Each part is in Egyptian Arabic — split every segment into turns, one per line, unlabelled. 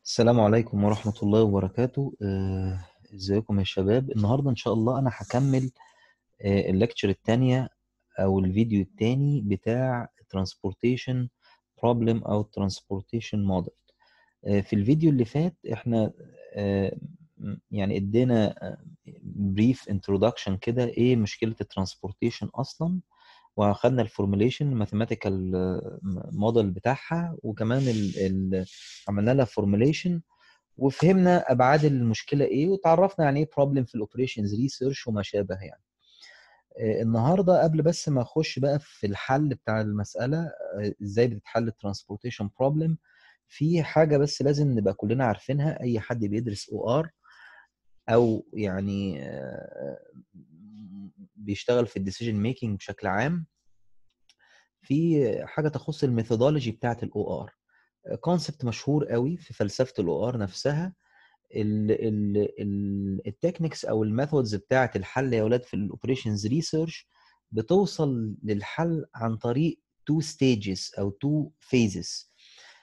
السلام عليكم ورحمة الله وبركاته آه، ازيكم يا شباب النهاردة ان شاء الله انا هكمل آه، الليكتشر التانية او الفيديو التاني بتاع transportation problem او transportation model آه، في الفيديو اللي فات احنا آه، م- يعني ادينا بريف introduction كده ايه مشكلة الترانسبورتيشن اصلا واخدنا الفورمulation ماثيماتيكال موديل بتاعها وكمان ال ال عملنا لها فورمulation وفهمنا ابعاد المشكله ايه وتعرفنا يعني ايه بروبلم في الاوبريشنز ريسيرش وما شابه يعني آه، النهارده قبل بس ما اخش بقى في الحل بتاع المساله آه، ازاي بتتحل الترانسبورتيشن بروبلم في حاجه بس لازم نبقى كلنا عارفينها اي حد بيدرس او ار او يعني آه، بيشتغل في الديسيجن ميكنج بشكل عام في حاجه تخص الميثودولوجي بتاعه الاو ار كونسبت مشهور قوي في فلسفه الاو ار نفسها التكنيكس او الميثودز بتاعه الحل يا اولاد في الاوبريشنز ريسيرش بتوصل للحل عن طريق تو ستيجز او تو فيزز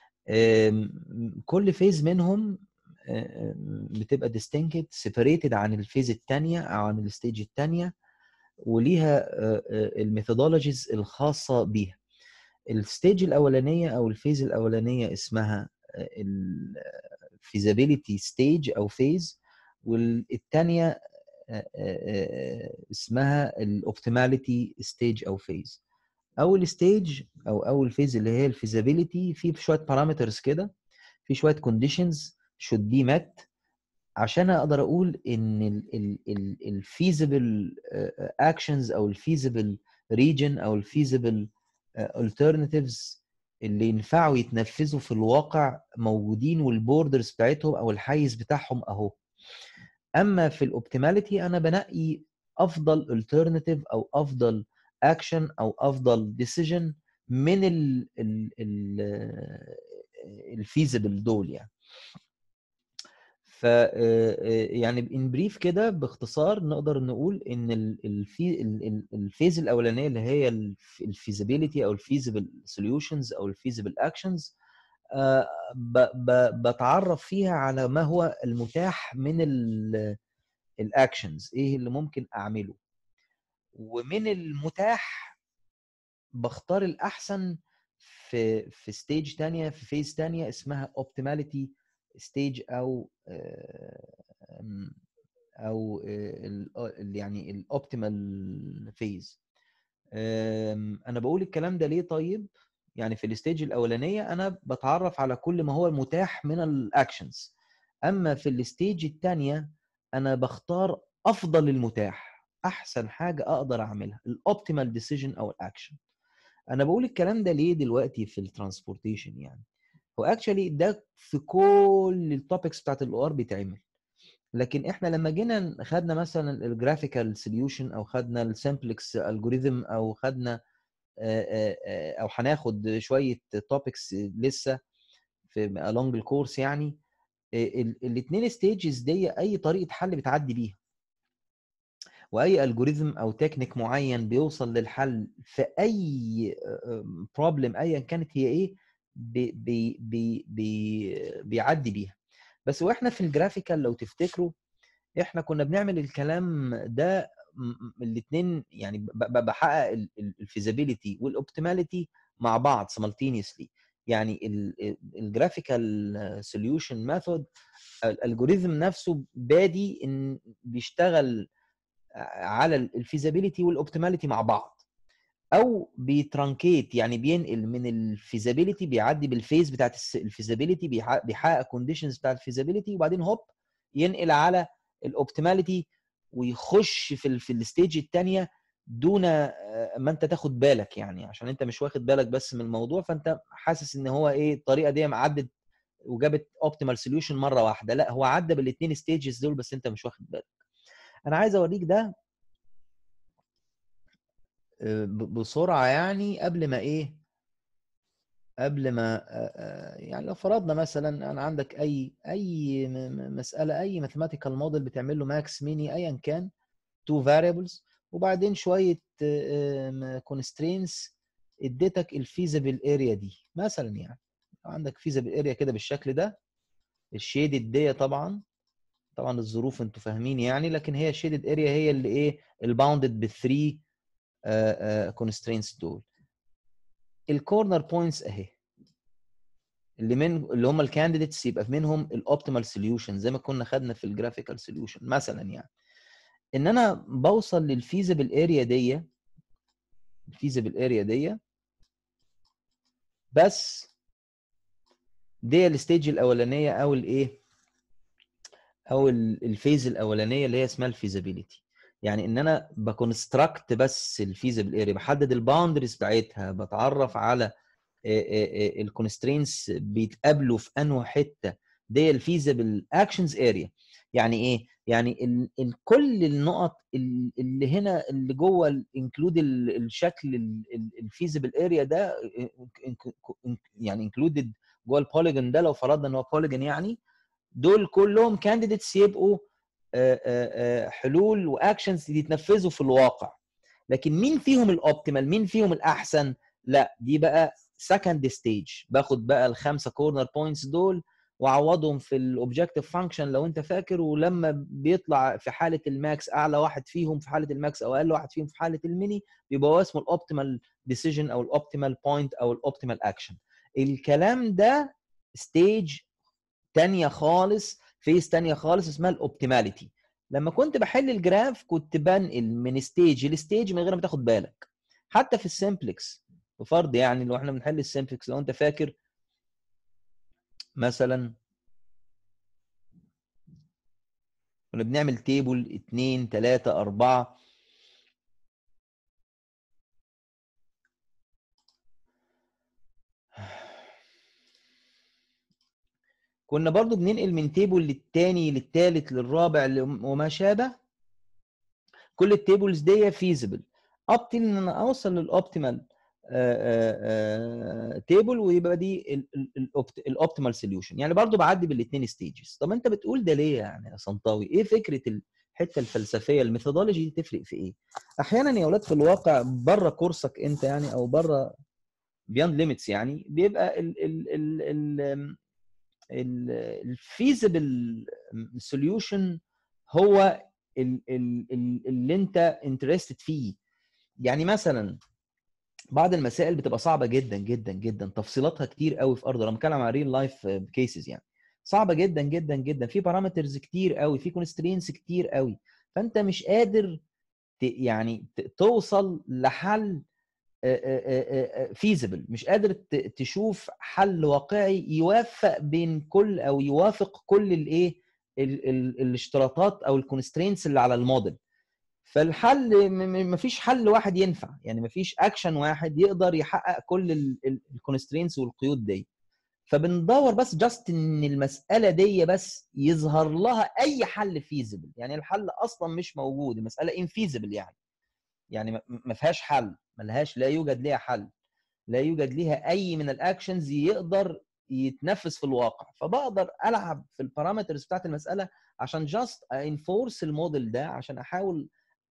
كل فيز منهم آم، بتبقى distinct separated عن الفيز الثانيه او عن الستيج الثانيه وليها الميثودولوجيز الخاصه بيها الستيج الاولانيه او الفيز الاولانيه اسمها الفيزابيليتي ستيج او فيز والثانيه اسمها الاوبتيماليتي ستيج او فيز اول ستيج او اول فيز اللي هي الفيزابيليتي في شويه بارامترز كده في شويه كونديشنز should be met عشان اقدر اقول ان الفيزبل اكشنز او الفيزبل ريجن او الفيزبل alternatives اللي ينفعوا يتنفذوا في الواقع موجودين والبوردرز بتاعتهم او الحيز بتاعهم اهو اما في الاوبتيماليتي انا بنقي افضل alternative او افضل اكشن او افضل decision من ال ال ال الفيزبل دول يعني ف يعني ان بريف كده باختصار نقدر نقول ان ال- الفي ال- ال- الفيز الاولانيه اللي هي الفيزيبيليتي او الفيزبل سوليوشنز او الفيزبل اكشنز بتعرف فيها على ما هو المتاح من الاكشنز ايه اللي ممكن اعمله ومن المتاح بختار الاحسن في في ستيج تانية في فيز تانية اسمها اوبتيماليتي ستيج او آم، او ال- ال- يعني الاوبتيمال فيز انا بقول الكلام ده ليه طيب يعني في الستيج الاولانيه انا بتعرف على كل ما هو متاح من الاكشنز اما في الستيج الثانيه انا بختار افضل المتاح احسن حاجه اقدر اعملها الاوبتيمال ديسيجن او الاكشن انا بقول الكلام ده ليه دلوقتي في الترانسبورتيشن يعني هو اكشولي ده في كل التوبكس بتاعت الاو ار بيتعمل لكن احنا لما جينا خدنا مثلا الجرافيكال سوليوشن او خدنا السمبلكس الجوريزم او خدنا آه، آه، آه، او هناخد شويه توبكس لسه في along الكورس يعني الاثنين ستيجز دي اي طريقه حل بتعدي بيها واي الجوريزم او تكنيك معين بيوصل للحل في اي بروبلم ايا كانت هي ايه بي بي بي بي بيعدي بيها بس واحنا في الجرافيكال لو تفتكروا احنا كنا بنعمل الكلام ده الاثنين يعني ب- ب- بحقق الفيزابيليتي والاوبتيماليتي مع بعض simultaneously يعني الجرافيكال سوليوشن ميثود الالجوريزم نفسه بادي ان بيشتغل على الفيزابيليتي والاوبتيماليتي مع بعض او بيترانكيت يعني بينقل من الفيزابيليتي بيعدي بالفيز بتاعت الفيزابيليتي بيحقق كونديشنز بتاعت الفيزابيليتي وبعدين هوب ينقل على الاوبتيماليتي ويخش في ال في الستيج الثانيه دون آه، ما انت تاخد بالك يعني عشان انت مش واخد بالك بس من الموضوع فانت حاسس ان هو ايه الطريقه دي عدت وجابت اوبتيمال سوليوشن مره واحده لا هو عدى بالاثنين ستيجز دول بس انت مش واخد بالك انا عايز اوريك ده آه، ب- بسرعه يعني قبل ما ايه قبل ما آه، آه، يعني لو فرضنا مثلا انا عندك اي اي م- م- مساله اي ماثيماتيكال موديل بتعمل له ماكس ميني ايا كان تو فاريبلز وبعدين شويه كونسترينز اديتك الفيزبل اريا دي مثلا يعني لو عندك فيزبل اريا كده بالشكل ده الشيدد دي طبعا طبعا الظروف انتوا فاهمين يعني لكن هي الشيدد اريا هي اللي ايه الباوندد بالثري كونسترينتس دول الكورنر بوينتس اهي اللي من اللي هم الكانديديتس يبقى منهم الاوبتيمال سوليوشن زي ما كنا خدنا في الجرافيكال سوليوشن مثلا يعني ان انا بوصل للفيزبل اريا دي الفيزبل اريا دي بس دي الستيج الاولانيه او الايه او الفيز الاولانيه اللي هي اسمها الفيزابيليتي يعني ان انا بكونستراكت بس الفيزبل اريا بحدد الباوندريز بتاعتها بتعرف على الكونسترينس بيتقابلوا في انه حته دي الفيزبل اكشنز اريا يعني ايه يعني ال ال كل النقط اللي هنا اللي جوه انكلود الشكل الفيزبل اريا ده يعني انكلودد جوه البوليجون ده لو فرضنا ان هو بوليجون يعني دول كلهم كانديديتس يبقوا حلول واكشنز يتنفذوا في الواقع لكن مين فيهم الاوبتيمال مين فيهم الاحسن لا دي بقى سكند ستيج باخد بقى الخمسه كورنر بوينتس دول واعوضهم في الاوبجكتيف فانكشن لو انت فاكر ولما بيطلع في حاله الماكس اعلى واحد فيهم في حاله الماكس او اقل واحد فيهم في حاله الميني بيبقى هو اسمه الاوبتيمال ديسيجن او الاوبتيمال بوينت او الاوبتيمال اكشن الكلام ده ستيج تانية خالص فيز تانية خالص اسمها الاوبتيماليتي لما كنت بحل الجراف كنت بنقل من ستيج لستيج من غير ما تاخد بالك حتى في السمبلكس بفرض يعني لو احنا بنحل السمبلكس لو انت فاكر مثلا كنا بنعمل تيبل 2 3 4 كنا برضو بننقل من تيبل للتاني للتالت للرابع وما شابه كل التيبلز دي فيزبل اب ان انا اوصل للاوبتيمال تيبل ويبقى دي الاوبتيمال سوليوشن يعني برضو بعدي بالاثنين ستيجز طب انت بتقول ده ليه يعني يا صنطاوي ايه فكره الحته الفلسفيه الميثودولوجي دي تفرق في ايه احيانا يا اولاد في الواقع بره كورسك انت يعني او بره بياند ليميتس يعني بيبقى ال ال ال ال الفيزبل سوليوشن هو اللي انت انترستد فيه يعني مثلا بعض المسائل بتبقى صعبه جدا جدا جدا تفصيلاتها كتير قوي في ارض انا بتكلم عن ريل لايف كيسز يعني صعبه جدا جدا جدا في بارامترز كتير قوي في كونسترينس كتير قوي فانت مش قادر يعني توصل لحل فيزبل مش قادر تشوف حل واقعي يوفق بين كل او يوافق كل الايه الاشتراطات او الكونسترينتس اللي على الموديل فالحل مفيش حل واحد ينفع يعني مفيش اكشن واحد يقدر يحقق كل الكونسترينتس والقيود دي فبندور بس جاست ان المساله دي بس يظهر لها اي حل فيزبل يعني الحل اصلا مش موجود المساله انفيزبل يعني يعني ما فيهاش حل ملهاش لا يوجد ليها حل لا يوجد ليها اي من الاكشنز يقدر يتنفذ في الواقع فبقدر العب في البارامترز بتاعت المساله عشان جاست انفورس الموديل ده عشان احاول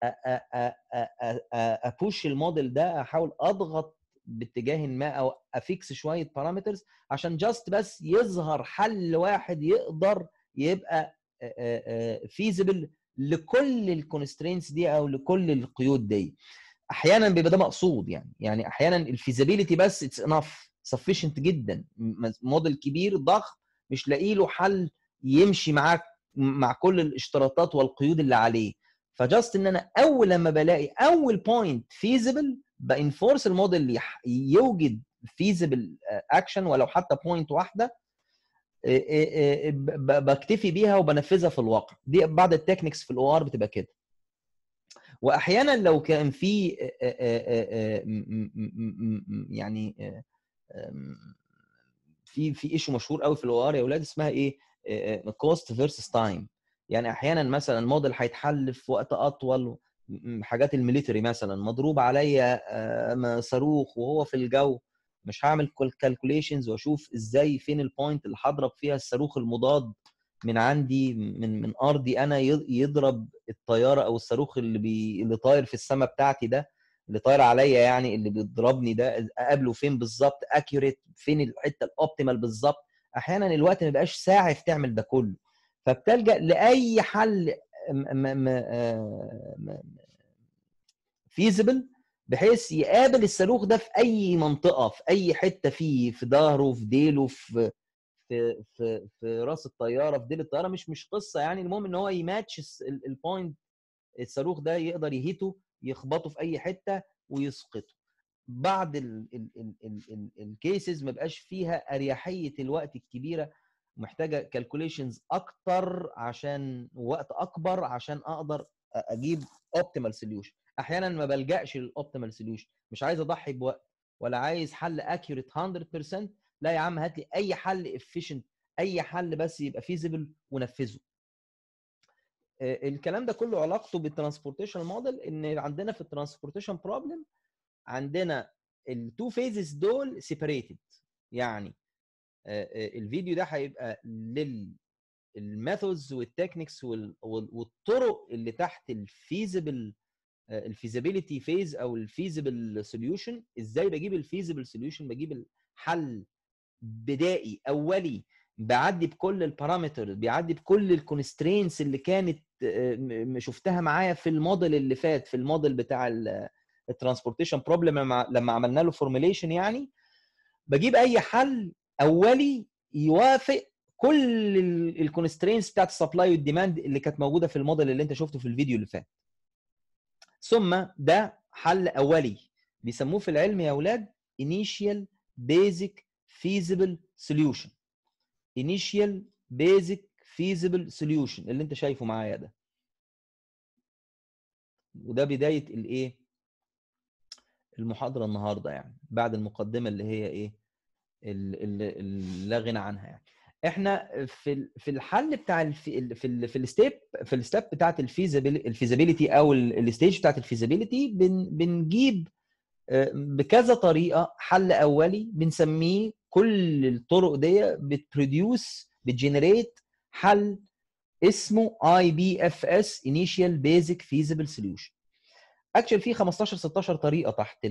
ابوش الموديل ده احاول اضغط باتجاه ما او افيكس شويه بارامترز عشان جاست بس يظهر حل واحد يقدر يبقى فيزبل لكل الكونسترينتس دي او لكل القيود دي احيانا بيبقى ده مقصود يعني يعني احيانا الفيزابيليتي بس اتس انف سفيشنت جدا موديل كبير ضخم مش لاقي له حل يمشي معاك مع كل الاشتراطات والقيود اللي عليه فجاست ان انا اول لما بلاقي اول بوينت فيزبل بانفورس الموديل اللي يوجد فيزبل اكشن ولو حتى بوينت واحده بكتفي بيها وبنفذها في الواقع دي بعض التكنيكس في الاو ار بتبقى كده واحيانا لو كان في يعني في في ايشو مشهور قوي في الاو ار يا اولاد اسمها ايه كوست فيرسس تايم يعني احيانا مثلا الموديل هيتحل في وقت اطول حاجات الميليتري مثلا مضروب عليا صاروخ وهو في الجو مش هعمل كالكوليشنز واشوف ازاي فين البوينت اللي هضرب فيها الصاروخ المضاد من عندي من من ارضي انا يضرب الطياره او الصاروخ اللي بي اللي طاير في السماء بتاعتي ده اللي طاير عليا يعني اللي بيضربني ده اقابله فين بالظبط اكيوريت فين الحته الاوبتيمال بالظبط احيانا الوقت ما بيبقاش ساعف تعمل ده كله فبتلجا لاي حل فيزبل بحيث يقابل الصاروخ ده في اي منطقه في اي حته فيه في ظهره في ديله في في في في راس الطياره في ديل الطياره مش مش قصه يعني المهم ان هو يماتش البوينت الصاروخ ده يقدر يهيته يخبطه في اي حته ويسقطه بعض الكيسز ما بقاش فيها اريحيه الوقت الكبيره محتاجه كالكوليشنز اكتر عشان وقت اكبر عشان اقدر اجيب اوبتيمال سوليوشن احيانا ما بلجاش للاوبتيمال سوليوشن مش عايز اضحي بوقت ولا عايز حل اكيوريت 100% لا يا عم هات لي اي حل افيشنت اي حل بس يبقى فيزيبل ونفذه الكلام ده كله علاقته بالترانسبورتيشن موديل ان عندنا في الترانسبورتيشن بروبلم عندنا التو فيزز دول سيبريتد يعني الفيديو ده هيبقى للميثودز والتكنيكس والطرق اللي تحت الفيزبل الفيزابيليتي فيز او الفيزبل سوليوشن ازاي بجيب الفيزبل سوليوشن بجيب الحل بدائي اولي بعدي بكل البارامتر بيعدي بكل الكونسترينتس اللي كانت شفتها معايا في الموديل اللي فات في الموديل بتاع الترانسبورتيشن بروبلم لما عملنا له فورميليشن يعني بجيب اي حل اولي يوافق كل الكونسترينتس بتاعت السبلاي والديماند اللي كانت موجوده في الموديل اللي انت شفته في الفيديو اللي فات ثم ده حل اولي بيسموه في العلم يا اولاد initial basic feasible solution initial basic feasible solution اللي انت شايفه معايا ده وده بدايه الايه المحاضره النهارده يعني بعد المقدمه اللي هي ايه اللي لا غنى عنها يعني احنا في في الحل بتاع الفي في في الستيب في الستيب بتاعت الفيزابيليتي او الستيج بتاعت الفيزابيليتي بن بنجيب بكذا طريقه حل اولي بنسميه كل الطرق دي بتبروديوس بتجنريت حل اسمه اي بي اف اس انيشال بيزك فيزبل سوليوشن اكشن في 15 16 طريقه تحت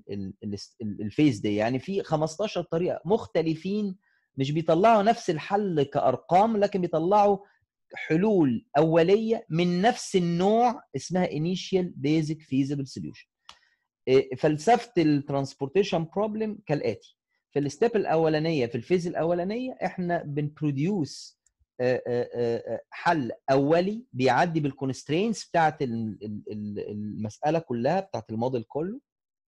الفيز دي يعني في 15 طريقه مختلفين مش بيطلعوا نفس الحل كارقام لكن بيطلعوا حلول اوليه من نفس النوع اسمها initial basic feasible solution فلسفه الترانسبورتيشن بروبلم كالاتي في الستيب الاولانيه في الفيز الاولانيه احنا بنبروديوس حل اولي بيعدي بالكونسترينتس بتاعت المساله كلها بتاعت الموديل كله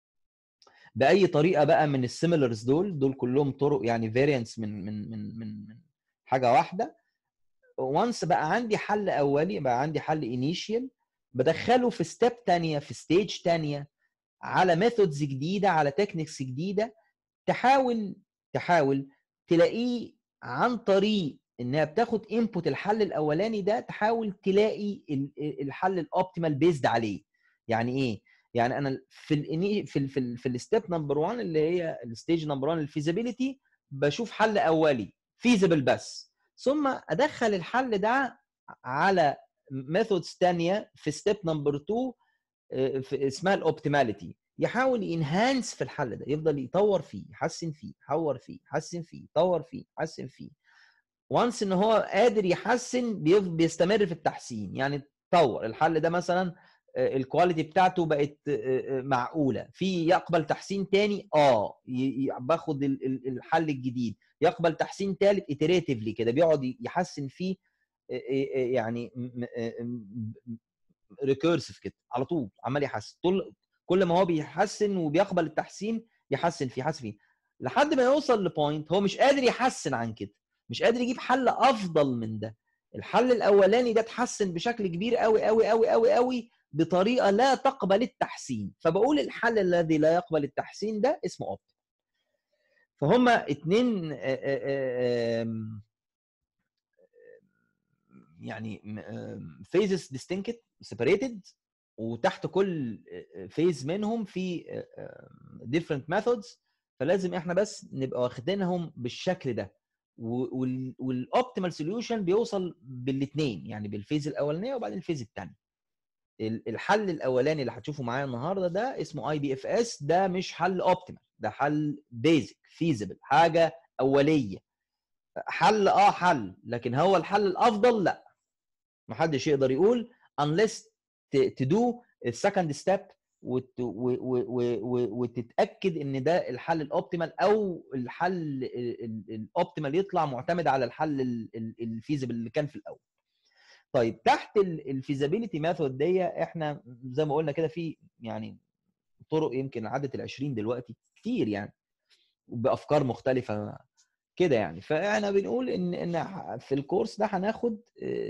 باي طريقه بقى من السيميلرز دول دول كلهم طرق يعني فاريانتس من من من من من حاجه واحده وانس بقى عندي حل اولي بقى عندي حل انيشيال بدخله في ستيب ثانيه في ستيج ثانيه على ميثودز جديده على تكنيكس جديده تحاول تحاول تلاقيه عن طريق انها بتاخد انبوت الحل الاولاني ده تحاول تلاقي الحل الاوبتيمال بيزد عليه يعني ايه يعني انا في ال في ال في, ال في الستيب نمبر 1 اللي هي الستيج نمبر 1 الفيزابيليتي بشوف حل اولي فيزبل بس ثم ادخل الحل ده على ميثودز ثانيه في ستيب نمبر 2 اسمها الاوبتيماليتي يحاول ينهانس في الحل ده يفضل يطور فيه يحسن فيه يحور فيه يحسن فيه يطور فيه يحسن فيه وانس ان هو قادر يحسن بيستمر في التحسين يعني طور الحل ده مثلا الكواليتي بتاعته بقت معقوله في يقبل تحسين تاني اه باخد الحل الجديد يقبل تحسين ثالث اتريتيفلي كده بيقعد يحسن فيه يعني ريكيرسيف كده على طول عمال يحسن طول كل ما هو بيحسن وبيقبل التحسين يحسن فيه يحسن فيه لحد ما يوصل لبوينت هو مش قادر يحسن عن كده مش قادر يجيب حل افضل من ده الحل الاولاني ده اتحسن بشكل كبير قوي قوي قوي قوي قوي بطريقه لا تقبل التحسين فبقول الحل الذي لا يقبل التحسين ده اسمه اوبتيمال فهم اتنين يعني فيزز ديستنكت سيبريتد وتحت كل فيز منهم في ديفرنت ميثودز فلازم احنا بس نبقى واخدينهم بالشكل ده والاوبتيمال سوليوشن بيوصل بالاثنين يعني بالفيز الاولانيه وبعدين الفيز الثاني الحل الاولاني اللي هتشوفه معايا النهارده ده اسمه اي بي اف اس ده مش حل اوبتيمال ده حل بيزك فيزبل حاجه اوليه حل اه حل لكن هو الحل الافضل لا محدش يقدر يقول unless تدو السكند ستيب وتتاكد ان ده الحل الاوبتيمال او الحل الاوبتيمال يطلع معتمد على الحل الفيزبل اللي كان في الاول طيب تحت الفيزابيلتي ميثود دي احنا زي ما قلنا كده في يعني طرق يمكن عدت ال 20 دلوقتي كتير يعني بافكار مختلفه كده يعني فاحنا بنقول ان ان في الكورس ده هناخد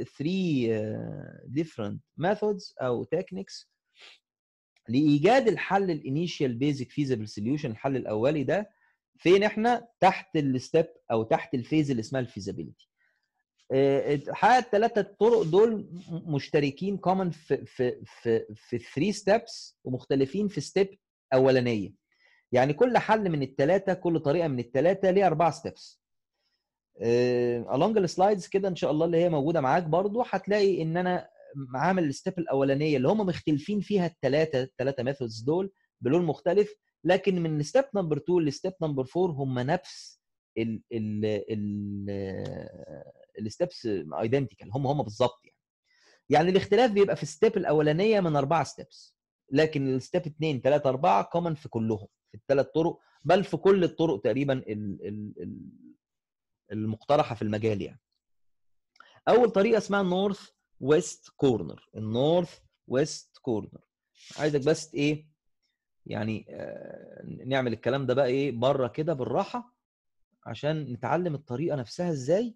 3 different methods او techniques لايجاد الحل الانيشال بيزك فيزبل سوليوشن الحل الاولي ده فين احنا تحت الستيب او تحت الفيز اللي اسمها الفيزابيلتي الحقيقه الثلاثه الطرق دول مشتركين كومن في في في في 3 ستيبس ومختلفين في ستيب اولانيه يعني كل حل من الثلاثه كل طريقه من الثلاثه ليها اربع ستيبس along السلايدز كده ان شاء الله اللي هي موجوده معاك برضو هتلاقي ان انا عامل الستيب الاولانيه اللي هم مختلفين فيها الثلاثه الثلاثه ميثودز دول بلون مختلف لكن من ستيب نمبر 2 لستيب نمبر 4 هم نفس ال ال ال الستبس ايدنتيكال هم هم بالظبط يعني يعني الاختلاف بيبقى في الستيب الاولانيه من اربعه ستيبس لكن الستيب 2 3 4 كومن في كلهم في الثلاث طرق بل في كل الطرق تقريبا المقترحه في المجال يعني اول طريقه اسمها نورث ويست كورنر النورث ويست كورنر عايزك بس ايه يعني آه نعمل الكلام ده بقى ايه بره كده بالراحه عشان نتعلم الطريقه نفسها ازاي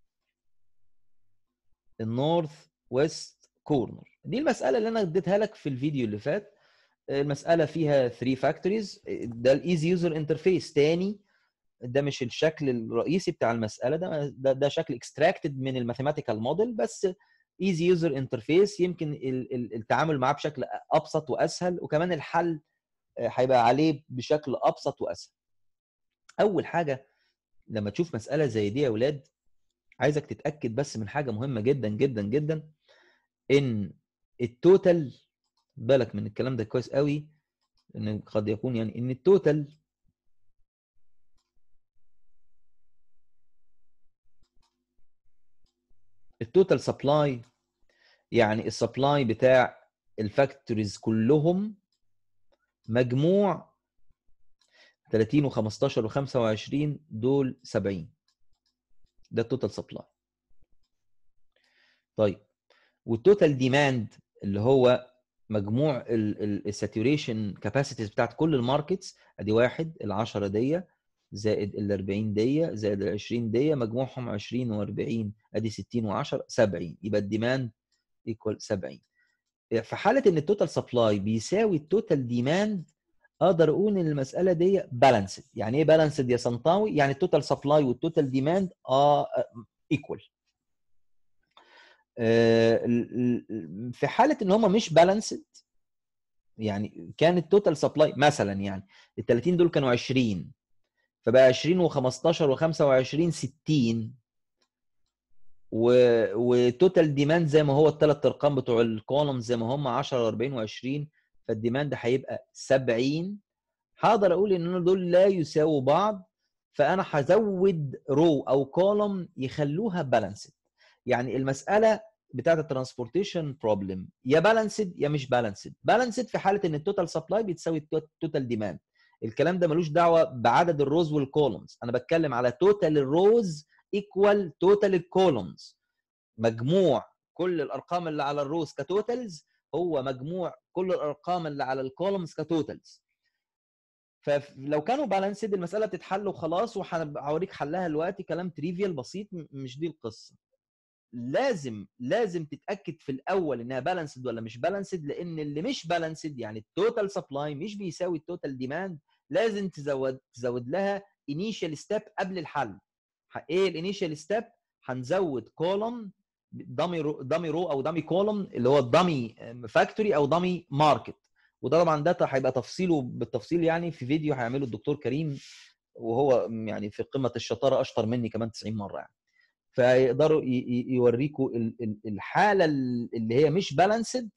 النورث ويست كورنر دي المساله اللي انا اديتها لك في الفيديو اللي فات المساله فيها 3 فاكتوريز ده الايزي يوزر انترفيس تاني ده مش الشكل الرئيسي بتاع المساله ده ده, ده شكل اكستراكتد من الماثيماتيكال موديل بس ايزي يوزر انترفيس يمكن التعامل معاه بشكل ابسط واسهل وكمان الحل هيبقى عليه بشكل ابسط واسهل اول حاجه لما تشوف مساله زي دي يا اولاد عايزك تتاكد بس من حاجه مهمه جدا جدا جدا ان التوتال بالك من الكلام ده كويس قوي ان قد يكون يعني ان التوتال التوتال سبلاي يعني السبلاي بتاع الفاكتوريز كلهم مجموع 30 و15 و25 دول 70 ده التوتال سبلاي طيب والتوتال ديماند اللي هو مجموع الساتوريشن كاباسيتيز بتاعت كل الماركتس ادي واحد ال 10 دي زائد ال 40 دي زائد ال 20 دي مجموعهم 20 و40 ادي 60 و10 70 يبقى الديماند ايكوال 70 في حاله ان التوتال سبلاي بيساوي التوتال ديماند اقدر اقول ان المساله دي بالانسد يعني ايه بالانسد يا سنطاوي يعني التوتال سبلاي والتوتال ديماند اه ايكوال في حاله ان هم مش بالانسد يعني كان التوتال سبلاي مثلا يعني ال 30 دول كانوا 20 فبقى 20 و15 و25 60 و وتوتال ديماند زي ما هو الثلاث ارقام بتوع الكولوم زي ما هم 10 و40 و20 فالديماند هيبقى 70 هقدر اقول ان دول لا يساووا بعض فانا هزود رو او كولوم يخلوها بالانسد يعني المساله بتاعت الترانسبورتيشن بروبلم يا بالانسد يا مش بالانسد بالانسد في حاله ان التوتال سبلاي بتساوي التوتال ديماند الكلام ده ملوش دعوه بعدد الروز والكولومز انا بتكلم على توتال الروز ايكوال توتال الكولومز مجموع كل الارقام اللي على الروز كتوتالز هو مجموع كل الارقام اللي على الكولومز كتوتالز فلو كانوا بالانسد المساله بتتحل وخلاص وهوريك حلها دلوقتي كلام تريفيال بسيط مش دي القصه لازم لازم تتاكد في الاول انها بالانسد ولا مش بالانسد لان اللي مش بالانسد يعني التوتال سبلاي مش بيساوي التوتال ديماند لازم تزود تزود لها انيشال ستيب قبل الحل ايه الانيشال ستيب هنزود كولوم دامي رو دامي رو او دامي كولوم اللي هو الدامي فاكتوري او دامي ماركت وده طبعا ده هيبقى تفصيله بالتفصيل يعني في فيديو هيعمله الدكتور كريم وهو يعني في قمه الشطاره اشطر مني كمان 90 مره يعني فيقدروا يوريكوا الحاله اللي هي مش بالانسد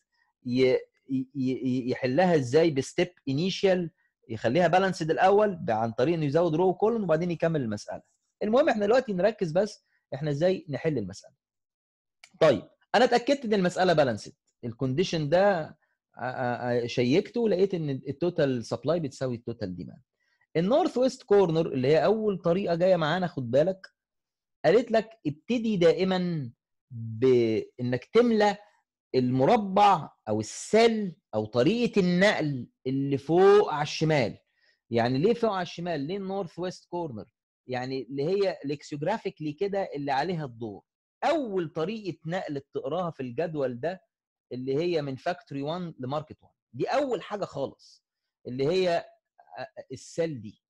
يحلها ازاي بستيب انيشال يخليها بالانسد الاول عن طريق انه يزود رو كولون وبعدين يكمل المساله المهم احنا دلوقتي نركز بس احنا ازاي نحل المساله طيب انا اتاكدت ان المساله بالانسد الكونديشن ده شيكته لقيت ان التوتال سبلاي بتساوي التوتال ديماند النورث ويست كورنر اللي هي اول طريقه جايه معانا خد بالك قالت لك ابتدي دائما بانك تملى المربع او السل او طريقه النقل اللي فوق على الشمال يعني ليه فوق على الشمال ليه النورث ويست كورنر يعني اللي هي ليكسيوجرافيكلي كده اللي عليها الدور اول طريقه نقل بتقراها في الجدول ده اللي هي من فاكتوري 1 لماركت 1 دي اول حاجه خالص اللي هي السيل دي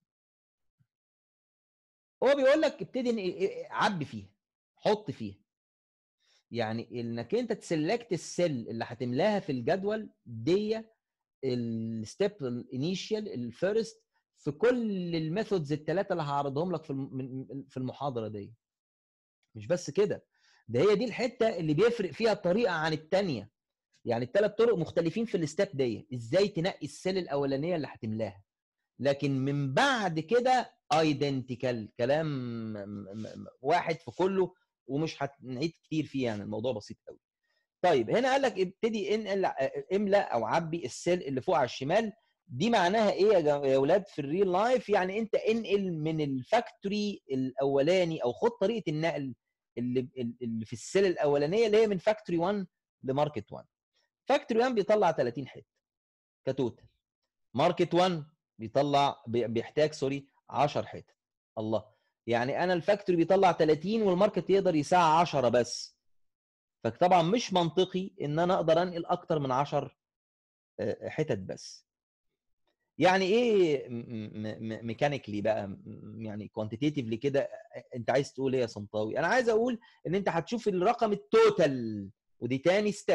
هو بيقول لك ابتدي عبي فيها حط فيها يعني انك انت تسلكت السيل اللي هتملاها في الجدول دي الستيب الانيشال الفيرست في كل الميثودز الثلاثه اللي هعرضهم لك في في المحاضره دي مش بس كده ده هي دي الحته اللي بيفرق فيها الطريقه عن الثانيه يعني الثلاث طرق مختلفين في الستيب دي ازاي تنقي السيل الاولانيه اللي هتملاها لكن من بعد كده ايدنتيكال كلام واحد في كله ومش هنعيد كتير فيه يعني الموضوع بسيط قوي طيب هنا قال لك ابتدي انقل املا او عبي السيل اللي فوق على الشمال دي معناها ايه يا اولاد في الريل لايف يعني انت انقل من الفاكتوري الاولاني او خد طريقه النقل اللي اللي في السيل الاولانيه اللي هي من فاكتوري 1 لماركت 1 فاكتوري 1 بيطلع 30 حته كتوتال ماركت 1 بيطلع بيحتاج سوري 10 حتت الله يعني انا الفاكتوري بيطلع 30 والماركت يقدر يساع 10 بس فطبعا مش منطقي ان انا اقدر انقل اكتر من 10 حتت بس يعني ايه ميكانيكلي بقى يعني كوانتيتيفلي كده انت عايز تقول ايه يا صنطاوي انا عايز اقول ان انت هتشوف الرقم التوتال ودي تاني ستيب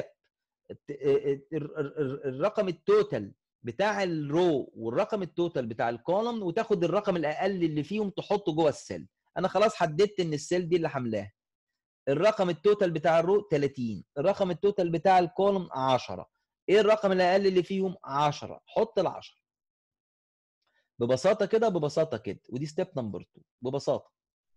الرقم التوتال بتاع الرو والرقم التوتال بتاع الكولوم وتاخد الرقم الاقل اللي فيهم تحطه جوه السيل انا خلاص حددت ان السيل دي اللي حملاه الرقم التوتال بتاع الرو 30 الرقم التوتال بتاع الكولوم 10 ايه الرقم الاقل اللي فيهم 10 حط ال10 ببساطه كده ببساطه كده ودي ستيب نمبر 2 ببساطه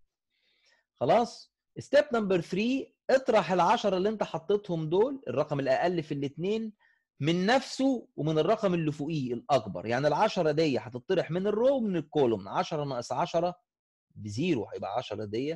خلاص ستيب نمبر 3 اطرح ال10 اللي انت حطيتهم دول الرقم الاقل في الاثنين من نفسه ومن الرقم اللي فوقيه الاكبر يعني ال10 دي هتطرح من الرو ومن الكولوم 10 ناقص 10 بزيرو هيبقى 10 دي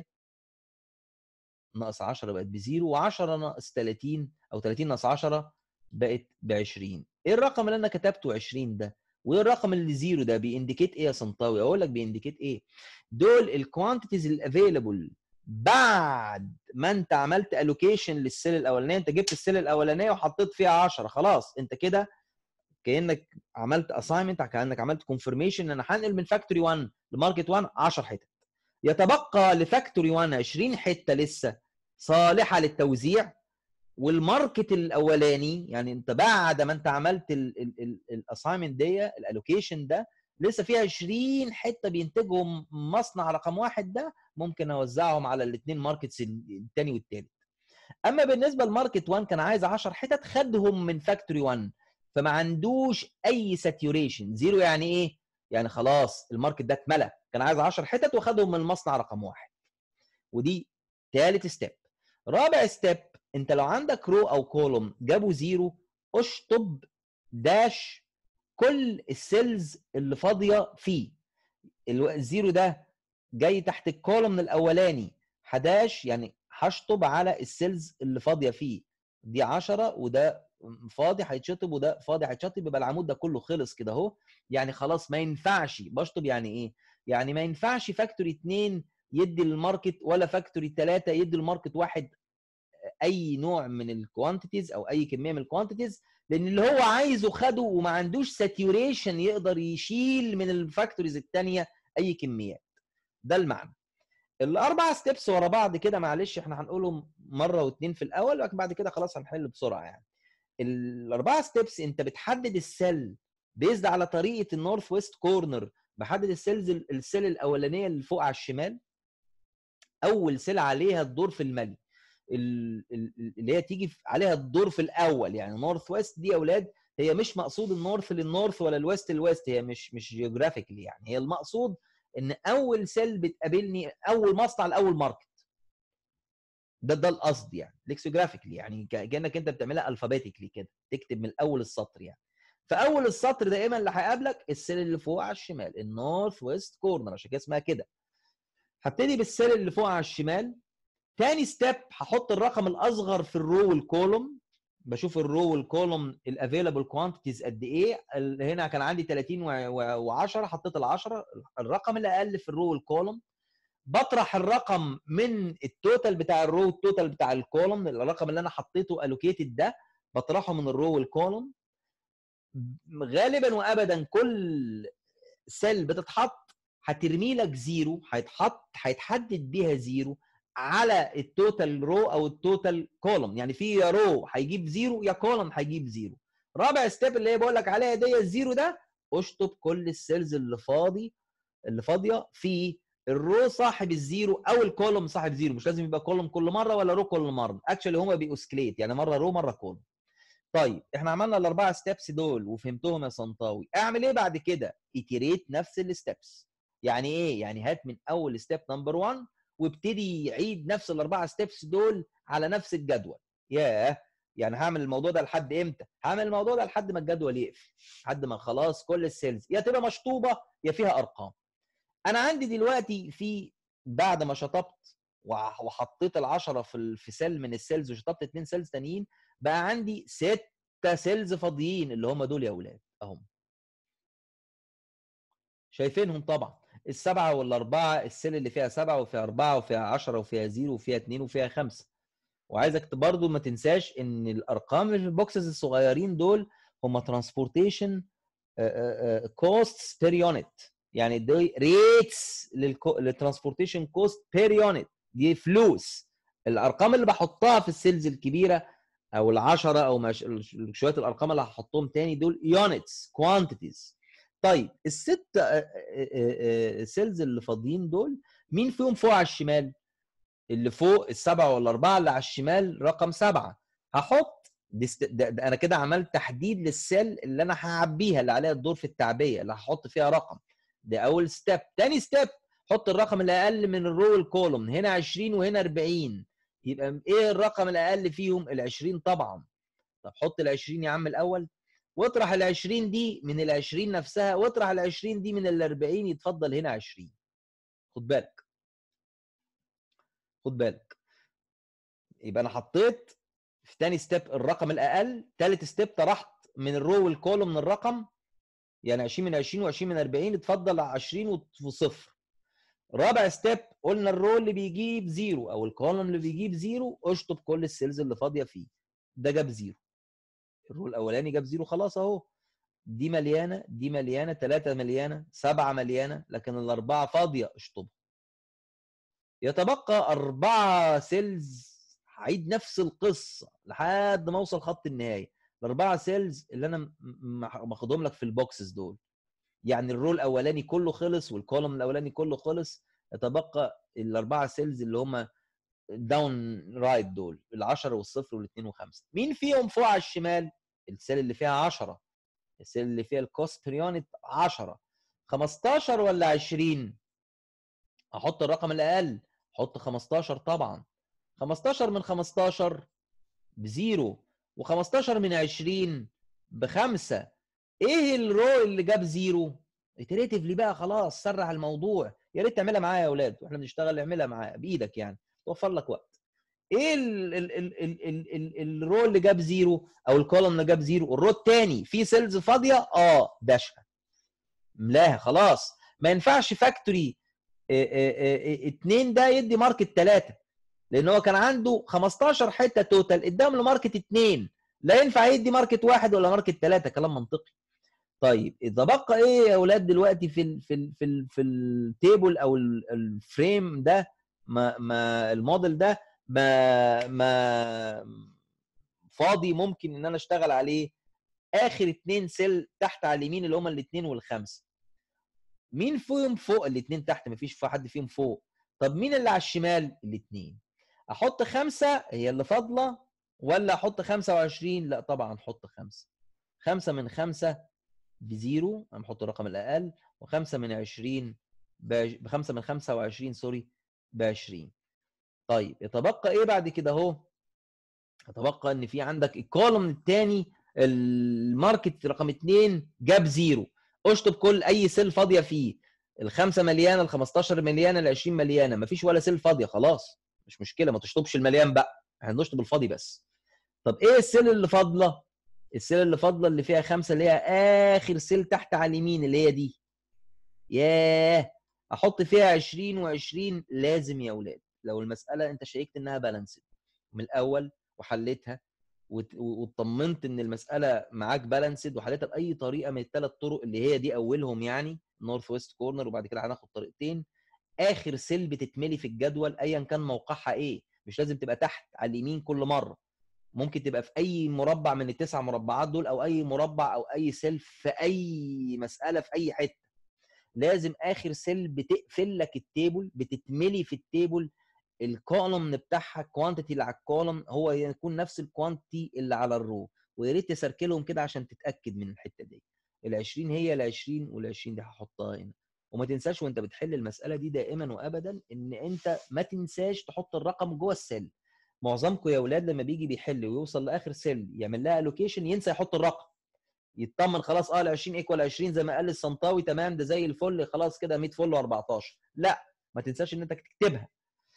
ناقص 10 بقت بزيرو و10 ناقص 30 او 30 ناقص 10 بقت ب 20 ايه الرقم اللي انا كتبته 20 ده وايه الرقم اللي زيرو ده بينديكيت ايه يا صنطاوي اقول لك بينديكيت ايه دول الكوانتيتيز الافيلبل بعد ما انت عملت الوكيشن للسيل الاولانيه انت جبت السيل الاولانيه وحطيت فيها 10 خلاص انت كده كانك عملت اساينمنت كانك عملت كونفirmation ان انا هنقل من فاكتوري 1 لماركت 1 10 حتت يتبقى لفاكتوري 1 20 حته لسه صالحه للتوزيع والماركت الاولاني يعني انت بعد ما انت عملت الاساينمنت دي الالوكيشن ده لسه فيها 20 حته بينتجهم مصنع رقم واحد ده ممكن اوزعهم على الاثنين ماركتس الثاني والثالث اما بالنسبه لماركت 1 كان عايز 10 حتت خدهم من فاكتوري 1 فما عندوش اي ساتيوريشن زيرو يعني ايه يعني خلاص الماركت ده اتملى كان عايز 10 حتت وخدهم من المصنع رقم واحد ودي ثالث ستيب رابع ستيب انت لو عندك رو او كولوم جابوا زيرو اشطب داش كل السيلز اللي فاضيه فيه الزيرو ده جاي تحت الكولوم الاولاني حداش يعني هشطب على السيلز اللي فاضيه فيه دي 10 وده فاضي هيتشطب وده فاضي هيتشطب يبقى العمود ده كله خلص كده اهو يعني خلاص ما ينفعش بشطب يعني ايه يعني ما ينفعش فاكتوري 2 يدي الماركت ولا فاكتوري 3 يدي الماركت واحد اي نوع من الكوانتيتيز او اي كميه من الكوانتيتيز لان اللي هو عايزه خده وما عندوش ساتيوريشن يقدر يشيل من الفاكتوريز الثانيه اي كميات ده المعنى الاربع ستيبس ورا بعض كده معلش احنا هنقولهم مره واثنين في الاول لكن بعد كده خلاص هنحل بسرعه يعني الاربعه ستيبس انت بتحدد السيل بيزد على طريقه النورث ويست كورنر بحدد السيلز السيل الاولانيه اللي فوق على الشمال اول سيل عليها الدور في الملي اللي هي تيجي عليها الدور في الاول يعني نورث ويست دي يا اولاد هي مش مقصود النورث للنورث ولا الويست للويست هي مش مش جيوغرافيكلي يعني هي المقصود ان اول سيل بتقابلني اول مصنع لاول ماركت ده ده القصد يعني ليكسوجرافيكلي يعني كانك انت بتعملها الفابيتيكلي كده تكتب من اول السطر يعني فاول السطر دائما اللي هيقابلك السيل اللي فوق على الشمال النورث ويست كورنر عشان كده اسمها كده هبتدي بالسيل اللي فوق على الشمال تاني ستيب هحط الرقم الاصغر في الرو والكولوم بشوف الرو والكولوم الافيلابل كوانتيتيز قد ايه هنا كان عندي 30 و10 حطيت ال 10 الرقم اللي اقل في الرو والكولوم بطرح الرقم من التوتال بتاع الرو والتوتال بتاع الكولوم الرقم اللي انا حطيته الوكيتد ده بطرحه من الرو والكولوم غالبا وابدا كل سيل بتتحط هترمي لك زيرو هيتحط هيتحدد بيها زيرو على التوتال رو او التوتال كولوم يعني في يا رو هيجيب زيرو يا كولوم هيجيب زيرو رابع ستيب اللي هي بقول لك عليها دي الزيرو ده اشطب كل السيلز اللي فاضي اللي فاضيه في الرو صاحب الزيرو او الكولوم صاحب زيرو مش لازم يبقى كولوم كل مره ولا رو كل مره اكشلي هما بيأوسكليت يعني مره رو مره كولوم طيب احنا عملنا الاربعه ستيبس دول وفهمتهم يا صنطاوي اعمل ايه بعد كده ايتريت نفس الستيبس يعني ايه يعني هات من اول ستيب نمبر 1 وابتدي يعيد نفس الاربعه ستيبس دول على نفس الجدول ياه يعني هعمل الموضوع ده لحد امتى هعمل الموضوع ده لحد ما الجدول يقفل لحد ما خلاص كل السيلز يا تبقى مشطوبه يا فيها ارقام انا عندي دلوقتي في بعد ما شطبت وحطيت ال10 في في سيل من السيلز وشطبت اثنين سيلز تانيين بقى عندي ستة سيلز فاضيين اللي هم دول يا اولاد اهم شايفينهم طبعا السبعه والاربعه السيل اللي فيها سبعه وفيها اربعه وفيها 10 وفيها زيرو وفيها اثنين وفيها خمسه وعايزك برضو ما تنساش ان الارقام اللي في البوكسز الصغيرين دول هم ترانسبورتيشن كوستس بير يونت يعني دي ريتس للترانسبورتيشن كوست بير يونت دي فلوس الارقام اللي بحطها في السيلز الكبيره او العشرة او مش... شويه الارقام اللي هحطهم تاني دول يونتس كوانتيتيز طيب الست سيلز اللي فاضيين دول مين فيهم فوق على الشمال اللي فوق السبعه والاربعه اللي على الشمال رقم سبعه هحط دست... ده, ده انا كده عملت تحديد للسيل اللي انا هعبيها اللي عليها الدور في التعبيه اللي هحط فيها رقم ده اول ستيب تاني ستيب حط الرقم اللي اقل من الرو الكولوم هنا 20 وهنا 40 يبقى ايه الرقم الاقل فيهم ال 20 طبعا طب حط ال 20 يا عم الاول واطرح ال 20 دي من ال 20 نفسها واطرح ال 20 دي من ال 40 يتفضل هنا 20 خد بالك خد بالك يبقى انا حطيت في تاني ستيب الرقم الاقل تالت ستيب طرحت من الرو والكولوم من الرقم يعني 20 من 20 و20 من 40 اتفضل 20 وصفر رابع ستيب قلنا الرو اللي بيجيب زيرو او الكولوم اللي بيجيب زيرو اشطب كل السيلز اللي فاضيه فيه ده جاب زيرو الرو الاولاني جاب زيرو خلاص اهو دي مليانه دي مليانه ثلاثه مليانه سبعه مليانه لكن الاربعه فاضيه اشطبها يتبقى اربعه سيلز هعيد نفس القصه لحد ما اوصل خط النهايه الاربعه سيلز اللي انا ماخدهم لك في البوكسز دول يعني الرول الاولاني كله خلص والكولوم الاولاني كله خلص يتبقى الاربعه سيلز اللي هم داون رايت دول ال10 والصفر والاثنين وخمسه مين فيهم فوق على الشمال السيل اللي فيها 10 السيل اللي فيها الكوست بير يونت 10 15 ولا 20 احط الرقم الاقل احط 15 طبعا 15 من 15 بزيرو و15 من 20 بخمسه ايه الرو اللي جاب زيرو اتريتيفلي بقى خلاص سرع الموضوع يا ريت تعملها معايا يا اولاد واحنا بنشتغل اعملها معايا بايدك يعني توفر لك وقت ايه ال ال ال ال ال ال الرو اللي جاب زيرو او الكولوم اللي جاب زيرو الرو الثاني فيه سيلز فاضيه اه داشها ملاها خلاص ما ينفعش فاكتوري اتنين ده يدي ماركت ثلاثه لان هو كان عنده 15 حته توتال اداهم له ماركت اتنين لا ينفع يدي ماركت واحد ولا ماركت ثلاثه كلام منطقي طيب اذا بقى ايه يا اولاد دلوقتي في ال في ال في ال في التيبل او الفريم ده ما ما الموديل ده ما ما فاضي ممكن ان انا اشتغل عليه اخر اتنين سيل تحت على اليمين اللي هما الاثنين والخمسه مين فيهم فوق الاثنين تحت مفيش في حد فيهم فوق طب مين اللي على الشمال الاثنين احط خمسه هي اللي فاضله ولا احط 25 لا طبعا احط خمسه خمسه من خمسه بزيرو انا بحط الرقم الاقل وخمسه من 20 ب 5 من 25 سوري ب 20 طيب يتبقى ايه بعد كده اهو يتبقى ان في عندك الكولوم الثاني الماركت رقم 2 جاب زيرو اشطب كل اي سيل فاضيه فيه الخمسه مليانه ال 15 مليانه ال 20 مليانه مفيش ولا سيل فاضيه خلاص مش مشكله ما تشطبش المليان بقى هنشطب الفاضي بس طب ايه السيل اللي فاضله السيل اللي فاضله اللي فيها خمسه اللي هي اخر سيل تحت على اليمين اللي هي دي ياه احط فيها 20 و20 لازم يا اولاد لو المساله انت شيكت انها بالانسد من الاول وحليتها واطمنت ان المساله معاك بالانسد وحليتها باي طريقه من الثلاث طرق اللي هي دي اولهم يعني نورث ويست كورنر وبعد كده هناخد طريقتين اخر سيل بتتملي في الجدول ايا كان موقعها ايه مش لازم تبقى تحت على اليمين كل مره ممكن تبقى في اي مربع من التسع مربعات دول او اي مربع او اي سيل في اي مساله في اي حته لازم اخر سيل بتقفل لك التيبل بتتملي في التيبل الكولوم بتاعها الكوانتيتي اللي على الكولوم هو يكون نفس الكوانتيتي اللي على الرو ويا ريت تسركلهم كده عشان تتاكد من الحته دي ال 20 هي ال 20 وال 20 دي هحطها هنا وما تنساش وانت بتحل المساله دي دائما وابدا ان انت ما تنساش تحط الرقم جوه السيل معظمكم يا اولاد لما بيجي بيحل ويوصل لاخر سيل يعمل لها الوكيشن ينسى يحط الرقم يطمن خلاص اه ال 20 ايكوال 20 زي ما قال السنطاوي تمام ده زي الفل خلاص كده 100 فل و14 لا ما تنساش ان انت تكتبها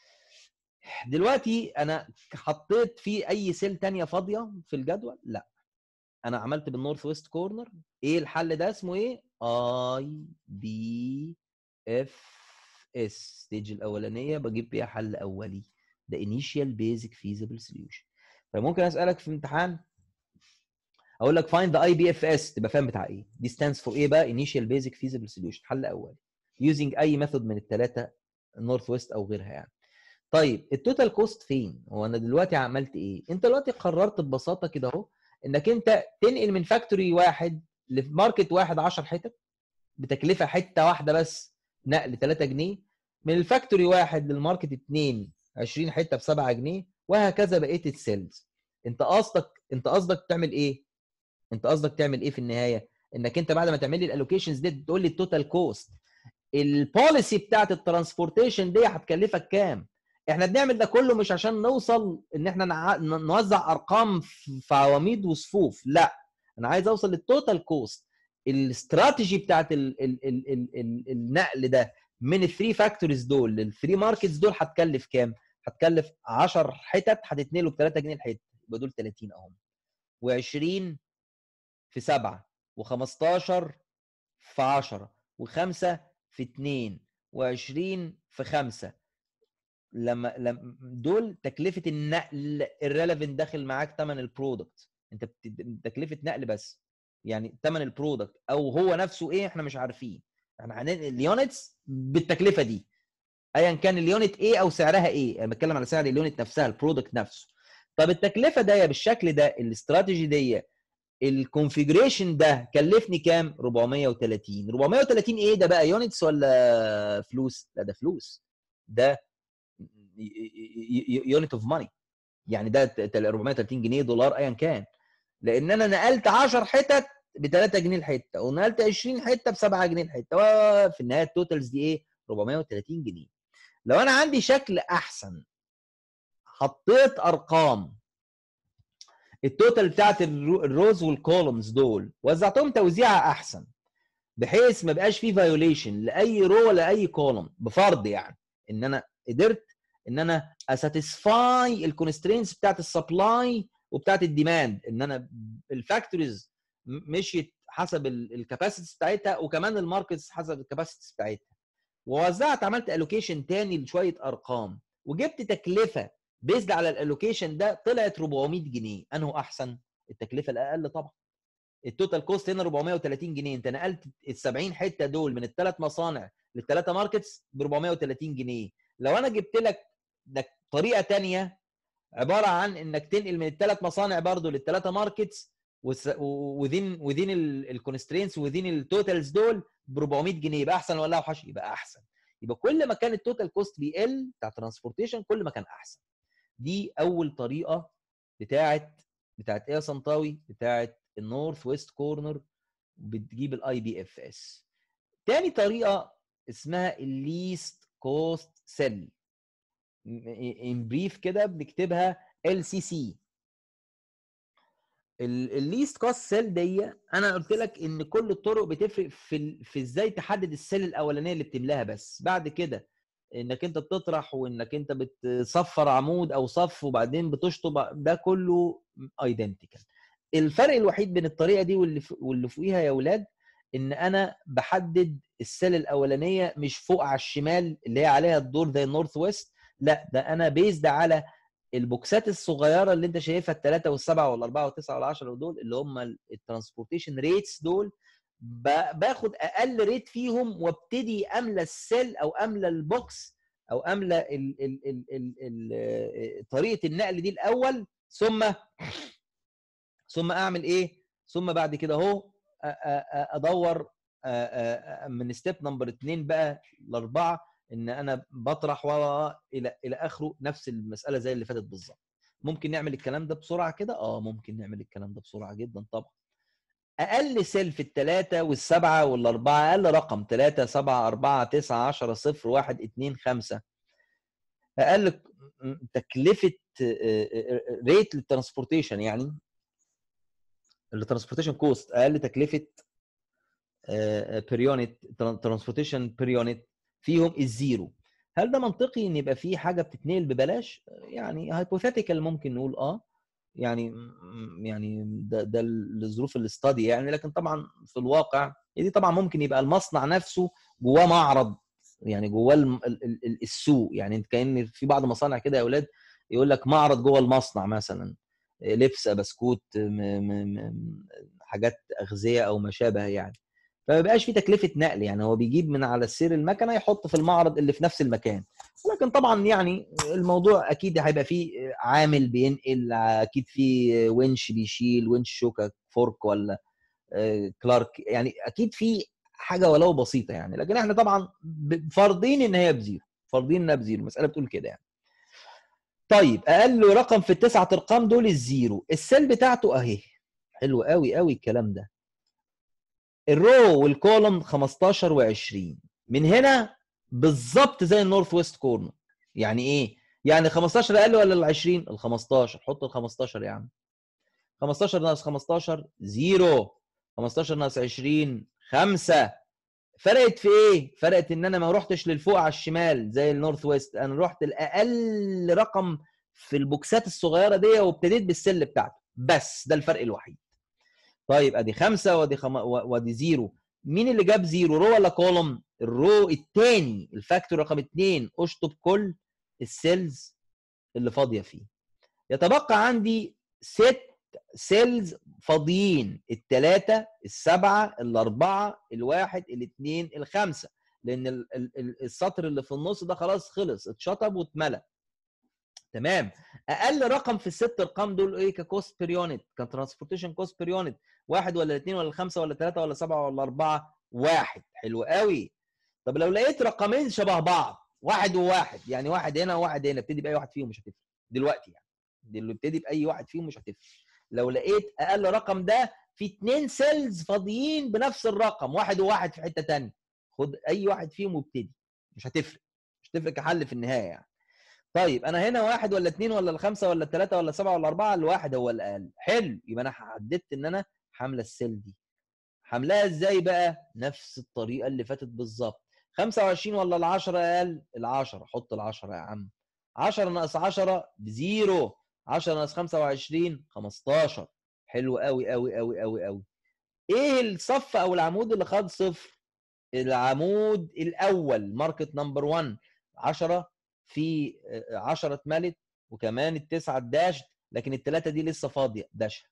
دلوقتي انا حطيت في اي سيل ثانيه فاضيه في الجدول لا انا عملت بالنورث ويست كورنر ايه الحل ده اسمه ايه اي بي اف اس ستيج الاولانيه بجيب بيها حل اولي ده انيشال بيزك فيزبل سوليوشن فممكن اسالك في امتحان اقول لك فايند ذا اي بي اف اس تبقى فاهم بتاع ايه دي ستاندز فور ايه بقى انيشال بيزك فيزبل سوليوشن حل اولي يوزنج اي ميثود من الثلاثه نورث ويست او غيرها يعني طيب التوتال كوست فين هو انا دلوقتي عملت ايه انت دلوقتي قررت ببساطه كده اهو انك انت تنقل من فاكتوري واحد لماركت واحد 10 حتت بتكلفه حته واحده بس نقل 3 جنيه من الفاكتوري واحد للماركت 2 20 حته ب 7 جنيه وهكذا بقيه السيلز انت قصدك انت قصدك تعمل ايه انت قصدك تعمل ايه في النهايه انك انت بعد ما تعمل لي الالوكيشنز دي تقول لي التوتال كوست البوليسي بتاعت الترانسبورتيشن دي هتكلفك كام احنا بنعمل ده كله مش عشان نوصل ان احنا نوزع ارقام في عواميد وصفوف لا انا عايز اوصل للتوتال كوست الاستراتيجي بتاعت ال ال ال ال ال النقل ده من الثري فاكتوريز دول للثري ماركتس دول هتكلف كام؟ هتكلف 10 حتت هتتنقلوا ب 3 جنيه الحته يبقى دول 30 اهم و20 في 7 و15 في 10 و5 في 2 و20 في 5 لما لما دول تكلفه النقل الريليفنت داخل معاك ثمن البرودكت انت بت... تكلفه نقل بس يعني ثمن البرودكت او هو نفسه ايه احنا مش عارفين احنا هننقل اليونتس بالتكلفه دي ايا كان اليونت ايه او سعرها ايه انا بتكلم على سعر اليونت نفسها البرودكت نفسه طب التكلفه دي بالشكل ده الاستراتيجي دي الكونفيجريشن ده كلفني كام 430 430 ايه ده بقى يونتس ولا فلوس لا ده فلوس ده يونت اوف ماني يعني ده 430 جنيه دولار ايا كان لان انا نقلت 10 حتت ب 3 جنيه الحته ونقلت 20 حته ب 7 جنيه الحته وفي النهايه التوتالز دي ايه 430 جنيه لو انا عندي شكل احسن حطيت ارقام التوتال بتاعت الروز والكولومز دول وزعتهم توزيعه احسن بحيث ما بقاش فيه فايوليشن لاي رو ولا اي كولوم بفرض يعني ان انا قدرت ان انا اساتسفاي الكونسترينز بتاعت السبلاي وبتاعت الديماند ان انا الفاكتوريز مشيت حسب الكاباسيتيز بتاعتها وكمان الماركتس حسب الكاباسيتيز بتاعتها ووزعت عملت الوكيشن تاني لشويه ارقام وجبت تكلفه بيزد على الالوكيشن ده طلعت 400 جنيه انه احسن التكلفه الاقل طبعا التوتال كوست هنا 430 جنيه انت نقلت ال 70 حته دول من الثلاث مصانع للثلاثه ماركتس ب 430 جنيه لو انا جبت لك طريقه ثانيه عباره عن انك تنقل من الثلاث مصانع برضه للثلاثه ماركتس وذين وذين الكونسترينس وذين التوتالز دول ب 400 جنيه يبقى احسن ولا اوحش يبقى احسن يبقى كل ما كان التوتال كوست بيقل بتاع ترانسبورتيشن كل ما كان احسن دي اول طريقه بتاعت بتاعت ايه يا سنطاوي بتاعت النورث ويست كورنر بتجيب الاي بي اف اس تاني طريقه اسمها الليست كوست سيل ان بريف كده بنكتبها ال سي سي الليست كوست سيل دي انا قلت لك ان كل الطرق بتفرق في في ازاي تحدد السيل الاولانيه اللي بتملاها بس بعد كده انك انت بتطرح وانك انت بتصفر عمود او صف وبعدين بتشطب ده كله ايدنتيكال الفرق الوحيد بين الطريقه دي واللي واللي فوقيها يا اولاد ان انا بحدد السيل الاولانيه مش فوق على الشمال اللي هي عليها الدور زي النورث ويست لا ده انا بيزد على البوكسات الصغيره اللي انت شايفها الثلاثه والسبعه والاربعه والتسعه والعشره دول اللي هم الترانسبورتيشن ريتس دول باخد اقل ريت فيهم وابتدي املى السيل او املى البوكس او املى ال ال ال ال ال طريقه النقل دي الاول ثم ثم اعمل ايه ثم بعد كده اهو ادور من ستيب نمبر 2 بقى لاربعه ان انا بطرح و الى الى اخره نفس المساله زي اللي فاتت بالظبط ممكن نعمل الكلام ده بسرعه كده اه ممكن نعمل الكلام ده بسرعه جدا طبعا اقل سيل في الثلاثه والسبعه والاربعه اقل رقم 3 7 4 9 10 0 1 2 5 اقل تكلفه ريت للترانسبورتيشن يعني الترانسبورتيشن كوست اقل تكلفه بير يونت ترانسبورتيشن بير يونت فيهم الزيرو هل ده منطقي ان يبقى في حاجه بتتنقل ببلاش يعني هايبوثيتيكال ممكن نقول اه يعني يعني ده ده لظروف الاستادي يعني لكن طبعا في الواقع دي طبعا ممكن يبقى المصنع نفسه جواه معرض يعني جواه السوق يعني انت كان في بعض المصانع كده يا اولاد يقول لك معرض جوه المصنع مثلا لبس بسكوت حاجات اغذيه او ما شابه يعني فما بيبقاش في تكلفه نقل يعني هو بيجيب من على السير المكنه يحط في المعرض اللي في نفس المكان لكن طبعا يعني الموضوع اكيد هيبقى فيه عامل بينقل اكيد في ونش بيشيل ونش شوكه فورك ولا كلارك يعني اكيد في حاجه ولو بسيطه يعني لكن احنا طبعا فارضين ان هي بزيرو فارضين انها بزيرو المساله بتقول كده يعني طيب اقل رقم في التسعه ارقام دول الزيرو السيل بتاعته اهي حلو قوي قوي الكلام ده الرو والكولوم 15 و20 من هنا بالظبط زي النورث ويست كورنر يعني ايه يعني 15 اقل ولا ال 20 ال 15 حط ال 15 يا عم 15 ناقص 15 زيرو 15 ناقص 20 5 فرقت في ايه فرقت ان انا ما رحتش للفوق على الشمال زي النورث ويست انا رحت الاقل رقم في البوكسات الصغيره دي وابتديت بالسل بتاعته بس ده الفرق الوحيد طيب ادي خمسه وادي خم... وادي زيرو مين اللي جاب زيرو رو ولا كولوم الرو الثاني الفاكتور رقم اثنين اشطب كل السيلز اللي فاضيه فيه يتبقى عندي ست سيلز فاضيين الثلاثه السبعه الاربعه الواحد الاثنين الخمسه لان السطر اللي في النص ده خلاص خلص اتشطب واتملى تمام اقل رقم في الست ارقام دول ايه ككوست بير يونت كترانسبورتيشن كوست بير يونت واحد ولا اثنين ولا خمسه ولا ثلاثه ولا سبعه ولا اربعه واحد حلو قوي طب لو لقيت رقمين شبه بعض واحد وواحد يعني واحد هنا وواحد هنا ابتدي باي واحد فيهم مش هتفرق دلوقتي يعني اللي ابتدي باي واحد فيهم مش هتفرق لو لقيت اقل رقم ده في اثنين سيلز فاضيين بنفس الرقم واحد وواحد في حته ثانيه خد اي واحد فيهم وابتدي مش هتفرق مش هتفرق كحل في النهايه يعني طيب انا هنا واحد ولا اثنين ولا الخمسه ولا الثلاثه ولا السبعه ولا الاربعه الواحد هو الاقل حلو يبقى انا حددت ان انا حامله السيل دي حملها ازاي بقى نفس الطريقه اللي فاتت بالظبط 25 ولا ال10 اقل ال10 حط ال10 يا عم 10 ناقص 10 بزيرو 10 ناقص 25 15 حلو قوي قوي قوي قوي قوي ايه الصف او العمود اللي خد صفر العمود الاول ماركت نمبر 1 10 في 10 اتملت وكمان التسعه الداش لكن الثلاثه دي لسه فاضيه داشها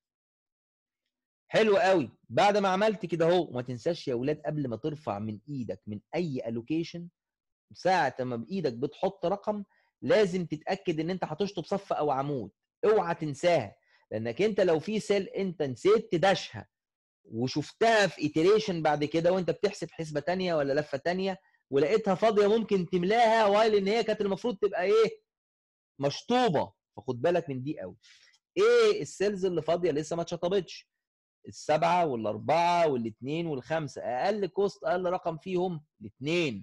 حلو قوي بعد ما عملت كده اهو ما تنساش يا اولاد قبل ما ترفع من ايدك من اي الوكيشن ساعه ما بايدك بتحط رقم لازم تتاكد ان انت هتشطب صف او عمود اوعى تنساها لانك انت لو في سيل انت نسيت تداشها وشفتها في ايتريشن بعد كده وانت بتحسب حسبه تانية ولا لفه تانية ولقيتها فاضيه ممكن تملاها وايل ان هي كانت المفروض تبقى ايه مشطوبه فخد بالك من دي قوي ايه السيلز اللي فاضيه لسه ما اتشطبتش السبعه والاربعه والاثنين والخمسه اقل كوست اقل رقم فيهم الاثنين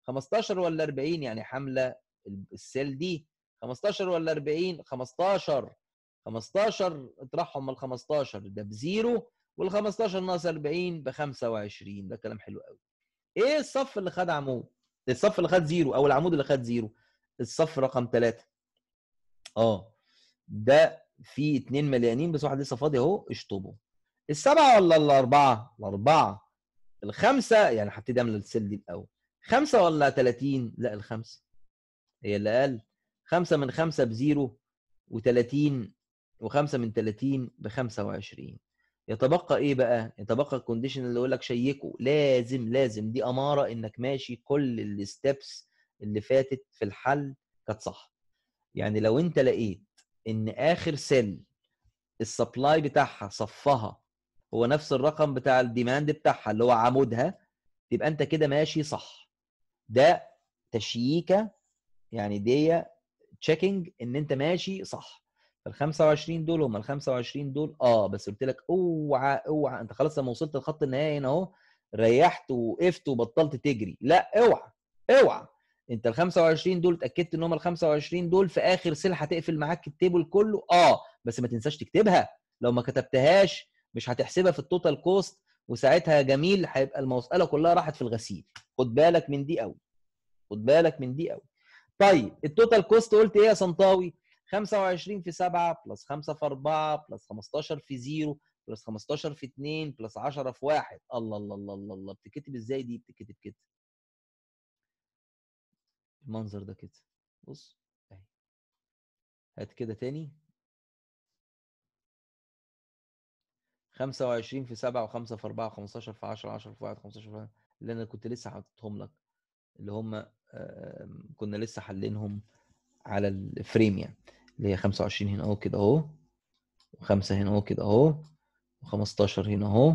15 ولا 40 يعني حامله السيل دي 15 ولا 40 15 15 اطرحهم من ال 15 ده بزيرو وال 15 ناقص 40 ب 25 ده كلام حلو قوي ايه الصف اللي خد عمود الصف اللي خد زيرو او العمود اللي خد زيرو الصف رقم 3 اه ده في اتنين مليانين بس واحد لسه فاضي اهو اشطبه السبعه ولا الاربعه؟ الاربعه الخمسه يعني هبتدي اعمل السيل دي الاول خمسه ولا 30 لا الخمسه هي اللي اقل خمسه من خمسه بزيرو و30 وخمسه من 30 ب 25 يتبقى ايه بقى؟ يتبقى الكونديشن اللي يقول لك شيكه لازم لازم دي اماره انك ماشي كل الستبس اللي فاتت في الحل كانت صح. يعني لو انت لقيت ان اخر سيل السبلاي بتاعها صفها هو نفس الرقم بتاع الديماند بتاعها اللي هو عمودها يبقى انت كده ماشي صح ده تشييكه يعني دي تشيكينج ان انت ماشي صح فال 25 دول هم ال 25 دول اه بس قلت لك اوعى اوعى انت خلاص لما وصلت لخط النهايه هنا اهو ريحت ووقفت وبطلت تجري لا اوعى اوعى انت ال 25 دول اتاكدت ان هم ال 25 دول في اخر سيل هتقفل معاك التيبل كله اه بس ما تنساش تكتبها لو ما كتبتهاش مش هتحسبها في التوتال كوست وساعتها يا جميل هيبقى المساله كلها راحت في الغسيل خد بالك من دي قوي خد بالك من دي قوي طيب التوتال كوست قلت ايه يا سنطاوي 25 في 7 بلس 5 في 4 بلس 15 في 0 بلس 15 في 2 بلس 10 في 1 الله الله الله الله, الله. بتتكتب ازاي دي بتتكتب كده المنظر ده كده بص اهي هات كده تاني 25 في 7 و5 في 4 و15 في 10 10 في 1 15 في 1 اللي انا كنت لسه حاططهم لك اللي هم كنا لسه حلينهم على الفريم يعني اللي هي 25 هنا اهو كده اهو و5 هنا اهو كده اهو و15 هنا اهو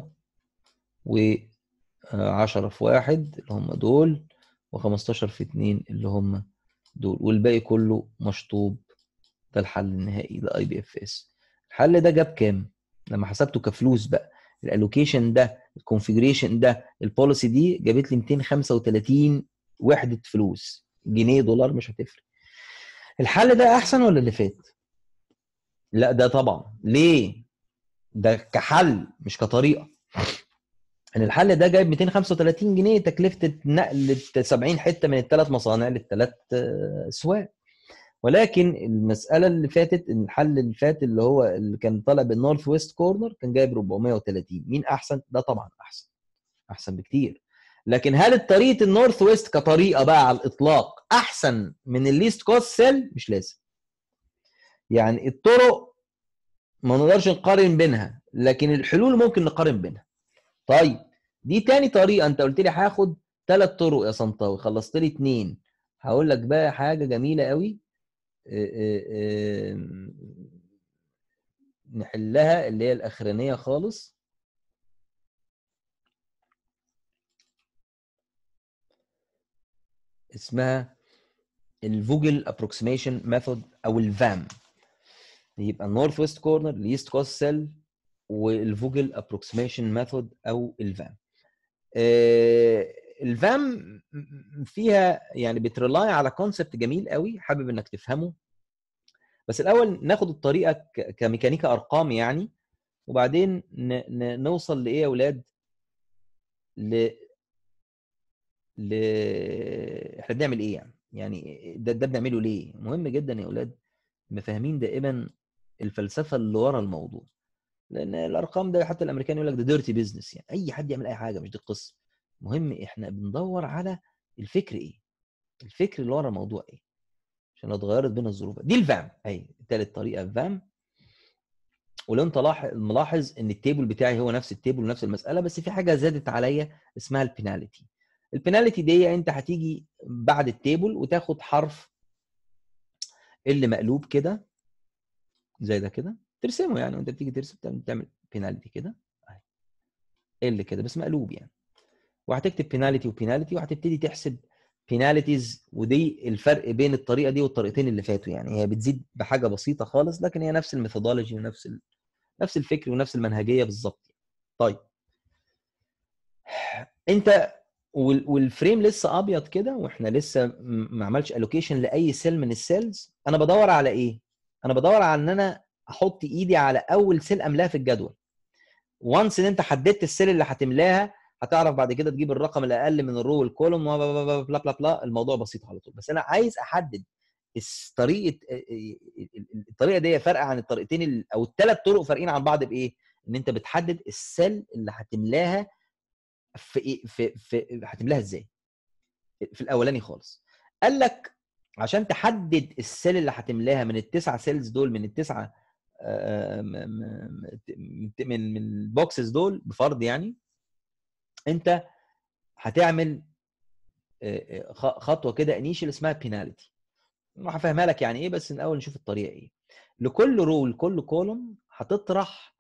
و10 في 1 اللي هم دول و15 في 2 اللي هم دول والباقي كله مشطوب ده الحل النهائي لاي بي اف اس الحل ده جاب كام لما حسبته كفلوس بقى الالوكيشن ده الكونفيجريشن ده البوليسي دي جابت لي 235 وحده فلوس جنيه دولار مش هتفرق الحل ده احسن ولا اللي فات لا ده طبعا ليه ده كحل مش كطريقه ان الحل ده جايب 235 جنيه تكلفه نقل 70 حته من الثلاث مصانع للثلاث اسواق ولكن المساله اللي فاتت ان الحل اللي فات اللي هو اللي كان طالع بالنورث ويست كورنر كان جايب 430 مين احسن ده طبعا احسن احسن بكتير لكن هل طريقه النورث ويست كطريقه بقى على الاطلاق احسن من الليست كوست سيل مش لازم يعني الطرق ما نقدرش نقارن بينها لكن الحلول ممكن نقارن بينها طيب دي تاني طريقه انت قلت لي هاخد ثلاث طرق يا سنطاوي خلصت لي اثنين هقول لك بقى حاجه جميله قوي نحلها اللي هي الاخرانيه خالص اسمها الفوجل ابروكسيميشن ميثود او الفام يبقى النورث ويست كورنر ليست كوست سيل والفوجل ابروكسيميشن ميثود او الفام الفام فيها يعني بترلاي على كونسبت جميل قوي حابب انك تفهمه بس الاول ناخد الطريقه كميكانيكا ارقام يعني وبعدين نوصل لايه يا اولاد ل ل احنا بنعمل ايه يعني يعني ده ده بنعمله ليه مهم جدا يا اولاد مفاهمين دائما الفلسفه اللي ورا الموضوع لان الارقام ده حتى الامريكان يقول لك ده ديرتي بيزنس يعني اي حد يعمل اي حاجه مش دي القصه مهم احنا بندور على الفكر ايه الفكر اللي ورا الموضوع ايه عشان لو اتغيرت بين الظروف دي الفام اهي ثالث طريقه الفام ولو انت ملاحظ ان التيبل بتاعي هو نفس التيبل ونفس المساله بس في حاجه زادت عليا اسمها البيناليتي البيناليتي دي انت هتيجي بعد التيبل وتاخد حرف اللي مقلوب كده زي ده كده ترسمه يعني وانت بتيجي ترسم تعمل بيناليتي كده اهي اللي كده بس مقلوب يعني وهتكتب بيناليتي وبيناليتي وهتبتدي تحسب بيناليتيز ودي الفرق بين الطريقه دي والطريقتين اللي فاتوا يعني هي بتزيد بحاجه بسيطه خالص لكن هي نفس الميثودولوجي ونفس ال... نفس الفكر ونفس المنهجيه بالظبط طيب انت وال- والفريم لسه ابيض كده واحنا لسه م- ما عملش الوكيشن لاي سيل من السيلز انا بدور على ايه انا بدور على ان انا احط ايدي على اول سيل املاها في الجدول وانس ان انت حددت السيل اللي هتملاها هتعرف بعد كده تجيب الرقم الاقل من الرو والكولوم بلا بلا بلا بلا الموضوع بسيط على طول بس انا عايز احدد الس- طريقه الطريقه دي فارقه عن الطريقتين ال- او الثلاث طرق فارقين عن بعض بايه؟ ان انت بتحدد السيل اللي هتملاها في إيه؟ في في هتملاها ازاي؟ في الاولاني خالص قال لك عشان تحدد السيل اللي هتملاها من التسعه سيلز دول من التسعه آه، م- م- م- من من البوكسز دول بفرض يعني انت هتعمل آه، آه، خ- خطوه كده انيشال اسمها بينالتي هفهمها لك يعني ايه بس الاول نشوف الطريقه ايه لكل رو لكل كولوم هتطرح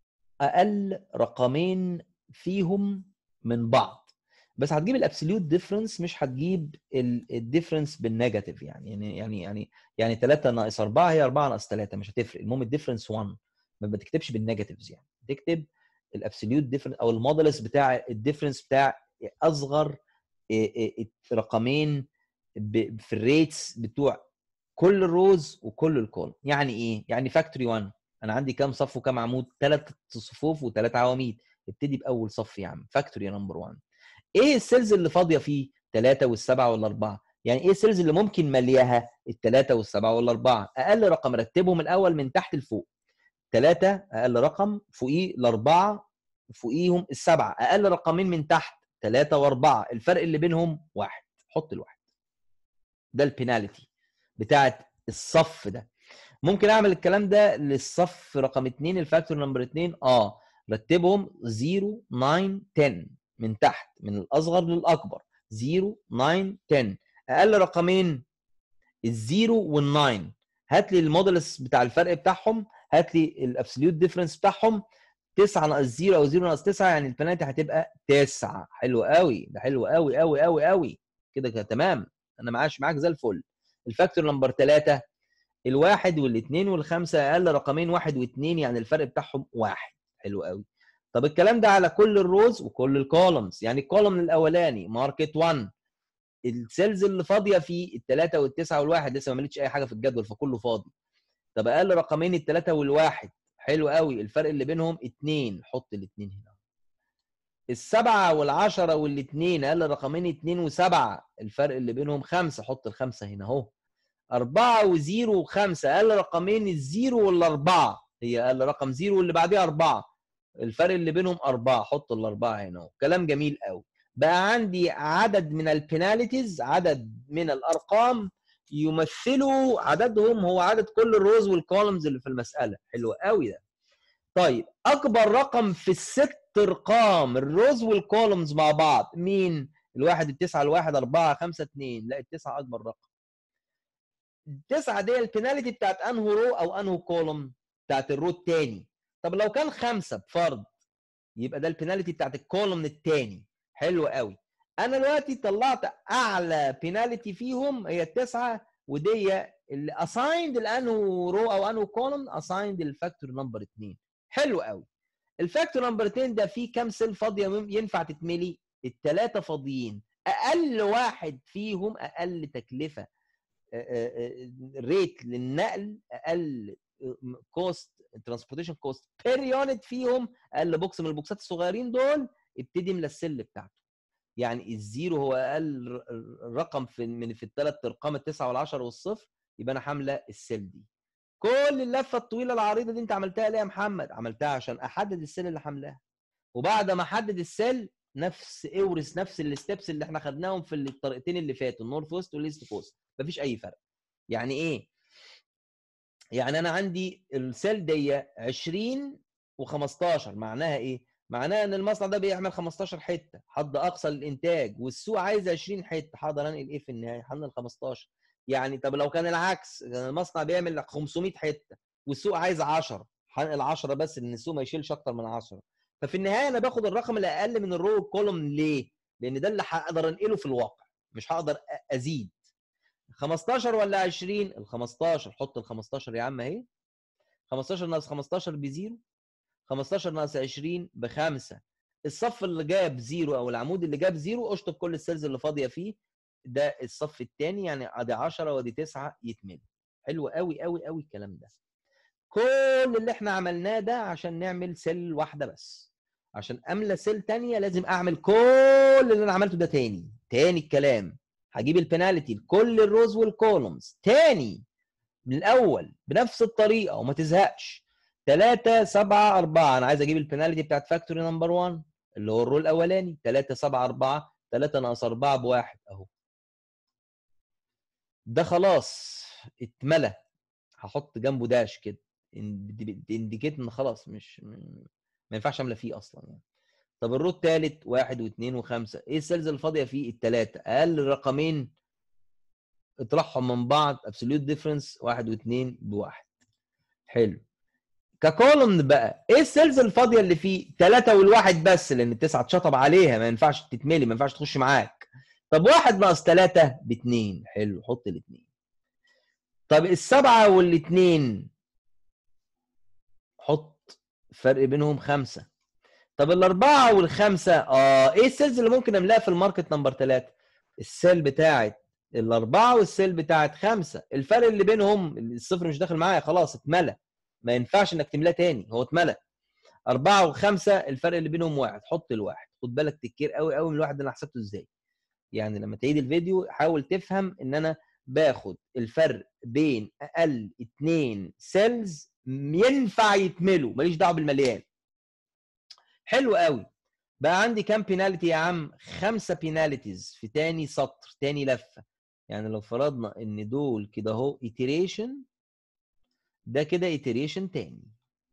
اقل رقمين فيهم من بعض بس هتجيب الابسوليوت ديفرنس مش هتجيب الديفرنس بالنيجاتيف يعني يعني يعني يعني يعني 3 ناقص 4 هي 4 ناقص 3 مش هتفرق المهم الديفرنس 1 ما بتكتبش بالنيجاتيفز يعني تكتب الابسوليوت ديفرنس او المودلس بتاع الديفرنس بتاع اصغر إيه إيه رقمين ب- في الريتس بتوع كل الروز وكل الكولوم يعني ايه يعني فاكتوري 1 انا عندي كام صف وكام عمود ثلاث صفوف وثلاث عواميد ابتدي باول صف يا عم فاكتوري نمبر 1 ايه السيلز اللي فاضيه فيه ثلاثة والسبعة والأربعة يعني ايه السيلز اللي ممكن ملياها الثلاثة والسبعة والأربعة أقل رقم رتبهم الأول من تحت لفوق ثلاثة أقل رقم فوقيه الأربعة فوقيهم السبعة أقل رقمين من تحت ثلاثة وأربعة الفرق اللي بينهم واحد حط الواحد ده البينالتي بتاعت الصف ده ممكن اعمل الكلام ده للصف رقم 2 الفاكتور نمبر 2 اه رتبهم 0 9 10 من تحت من الاصغر للاكبر 0 9 10 اقل رقمين الزيرو والناين هات لي المودلس بتاع الفرق بتاعهم هات لي الابسوليوت ديفرنس بتاعهم 9 ناقص 0 او 0 ناقص 9 يعني البنالتي هتبقى 9 حلو قوي ده حلو قوي قوي قوي قوي كده كده تمام انا معاش معاك زي الفل الفاكتور نمبر 3 الواحد والاثنين والخمسه اقل رقمين واحد واثنين يعني الفرق بتاعهم واحد حلو قوي طب الكلام ده على كل الروز وكل الكولومز يعني الكولوم الاولاني ماركت 1 السيلز اللي فاضيه فيه الثلاثه والتسعه والواحد لسه ما مليتش اي حاجه في الجدول فكله فاضي طب اقل رقمين الثلاثه والواحد حلو قوي الفرق اللي بينهم اتنين حط الاتنين هنا السبعة والعشرة والاتنين اقل رقمين اتنين وسبعة الفرق اللي بينهم خمسة حط الخمسة هنا اهو أربعة وزيرو وخمسة أقل رقمين الزيرو والأربعة هي أقل رقم زيرو واللي بعديها أربعة الفرق اللي بينهم أربعة حط الأربعة هنا اهو كلام جميل قوي بقى عندي عدد من البيناليتيز عدد من الأرقام يمثلوا عددهم هو عدد كل الروز والكولمز اللي في المسألة حلو قوي ده طيب أكبر رقم في الست أرقام الروز والكولمز مع بعض مين؟ الواحد التسعة الواحد أربعة خمسة اتنين لا التسعة أكبر رقم التسعة دي البينالتي بتاعت انهو رو او انهو كولوم بتاعت الرو الثاني طب لو كان خمسة بفرض يبقى ده البينالتي بتاعت الكولوم الثاني حلو قوي انا دلوقتي طلعت اعلى بينالتي فيهم هي التسعة ودي اللي اسايند لانهو رو او انهو كولوم اسايند للفاكتور نمبر 2 حلو قوي الفاكتور نمبر 2 ده فيه كام سيل فاضيه ينفع تتملي الثلاثه فاضيين اقل واحد فيهم اقل تكلفه ريت للنقل اقل كوست ترانسبورتيشن كوست بير يونت فيهم اقل بوكس من البوكسات الصغيرين دول ابتدي من السل بتاعته يعني الزيرو هو اقل رقم في من في الثلاث ارقام التسعه والعشره والصفر يبقى انا حامله السل دي كل اللفه الطويله العريضه دي انت عملتها ليه يا محمد عملتها عشان احدد السل اللي حاملاها وبعد ما احدد السل نفس اورس نفس الستبس اللي احنا خدناهم في الطريقتين اللي فاتوا النورث ويست والايست كوست مفيش اي فرق يعني ايه يعني انا عندي السيل دي 20 و15 معناها ايه معناها ان المصنع ده بيعمل 15 حته حد اقصى للانتاج والسوق عايز 20 حته حاضر انقل ايه في النهايه هنقل 15 يعني طب لو كان العكس المصنع بيعمل 500 حته والسوق عايز 10 هنقل 10 بس ان السوق ما يشيلش اكتر من 10 ففي النهايه انا باخد الرقم الاقل من الرو كولوم ليه لان ده اللي هقدر انقله في الواقع مش هقدر ازيد 15 ولا 20 ال 15 حط ال 15 يا عم اهي 15 ناقص 15 بزيرو 15 ناقص 20 بخمسة الصف اللي جاب زيرو او العمود اللي جاب زيرو اشطب كل السيلز اللي فاضيه فيه ده الصف الثاني يعني ادي 10 وادي 9 يتملي حلو قوي قوي قوي الكلام ده كل اللي احنا عملناه ده عشان نعمل سيل واحده بس عشان املى سيل تانية لازم اعمل كل اللي انا عملته ده تاني تاني الكلام هجيب البنالتي لكل الروز والكولومز تاني من الاول بنفس الطريقه وما تزهقش 3 7 4 انا عايز اجيب البنالتي بتاعت فاكتوري نمبر 1 اللي هو الرول الاولاني 3 7 4 3 ناقص 4 بواحد اهو ده خلاص اتملى هحط جنبه داش كده انديكيت ان خلاص مش ما ينفعش املى فيه اصلا يعني طب الرو الثالث واحد واثنين وخمسه ايه السيلز الفاضيه فيه الثلاثه اقل رقمين اطرحهم من بعض ابسوليوت ديفرنس واحد واثنين بواحد حلو ككولوم بقى ايه السيلز الفاضيه اللي فيه ثلاثه والواحد بس لان التسعه اتشطب عليها ما ينفعش تتملي ما ينفعش تخش معاك طب واحد ناقص ثلاثه باثنين حلو حط الاثنين طب السبعه والاثنين حط فرق بينهم خمسه طب الاربعه والخمسه اه ايه السيلز اللي ممكن املاها في الماركت نمبر ثلاثه السيل بتاعت الاربعه والسيل بتاعت خمسه الفرق اللي بينهم الصفر مش داخل معايا خلاص اتملى ما ينفعش انك تملاه تاني هو اتملى أربعة وخمسة الفرق اللي بينهم واحد حط الواحد خد بالك تكير قوي قوي من الواحد اللي انا حسبته ازاي يعني لما تعيد الفيديو حاول تفهم ان انا باخد الفرق بين اقل اتنين سيلز ينفع يتملوا ماليش دعوه بالمليان حلو قوي بقى عندي كام بينالتي يا عم خمسه بينالتيز في تاني سطر تاني لفه يعني لو فرضنا ان دول كده اهو iteration ده كده iteration تاني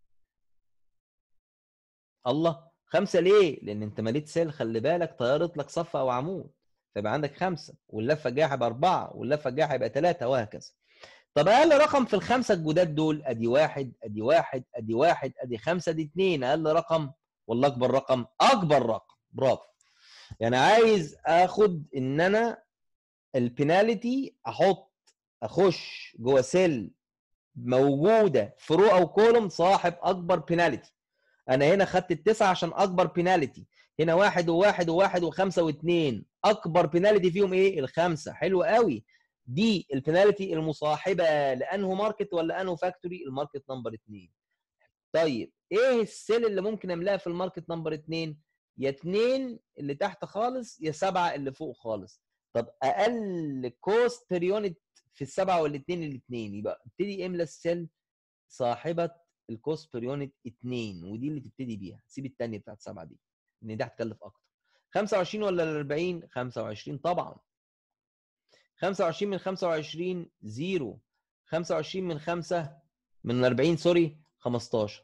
الله خمسة ليه؟ لأن أنت مليت سيل خلي بالك طيرت لك صف أو عمود فيبقى عندك خمسة واللفة الجاية هيبقى أربعة واللفة الجاية هيبقى ثلاثة وهكذا. طب أقل رقم في الخمسة الجداد دول أدي واحد أدي واحد أدي واحد أدي خمسة أدي اتنين أقل رقم ولا أكبر رقم؟ أكبر رقم برافو. يعني عايز آخد إن أنا البيناليتي أحط أخش جوه سيل موجوده في رو او كولوم صاحب اكبر بينالتي انا هنا خدت التسعه عشان اكبر بينالتي هنا واحد وواحد وواحد وخمسه واثنين اكبر بينالتي فيهم ايه الخمسه حلو قوي دي البينالتي المصاحبه لانه ماركت ولا انه فاكتوري الماركت نمبر اثنين طيب ايه السيل اللي ممكن املاها في الماركت نمبر اثنين يا اثنين اللي تحت خالص يا سبعه اللي فوق خالص طب اقل كوست بير يونت في السبعه والاثنين الاثنين يبقى ابتدي املى السيل صاحبه الكوست بير يونت 2 ودي اللي تبتدي بيها سيب الثانيه بتاعت 7 دي ان دي هتكلف اكتر 25 ولا ال 40 25 طبعا 25 من 25 زيرو 25 من 5 من 40 سوري 15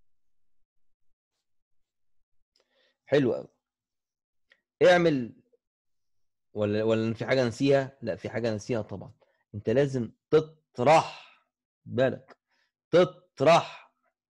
حلو قوي اعمل ولا ولا في حاجه نسيها لا في حاجه نسيها طبعا انت لازم تطرح بالك تطرح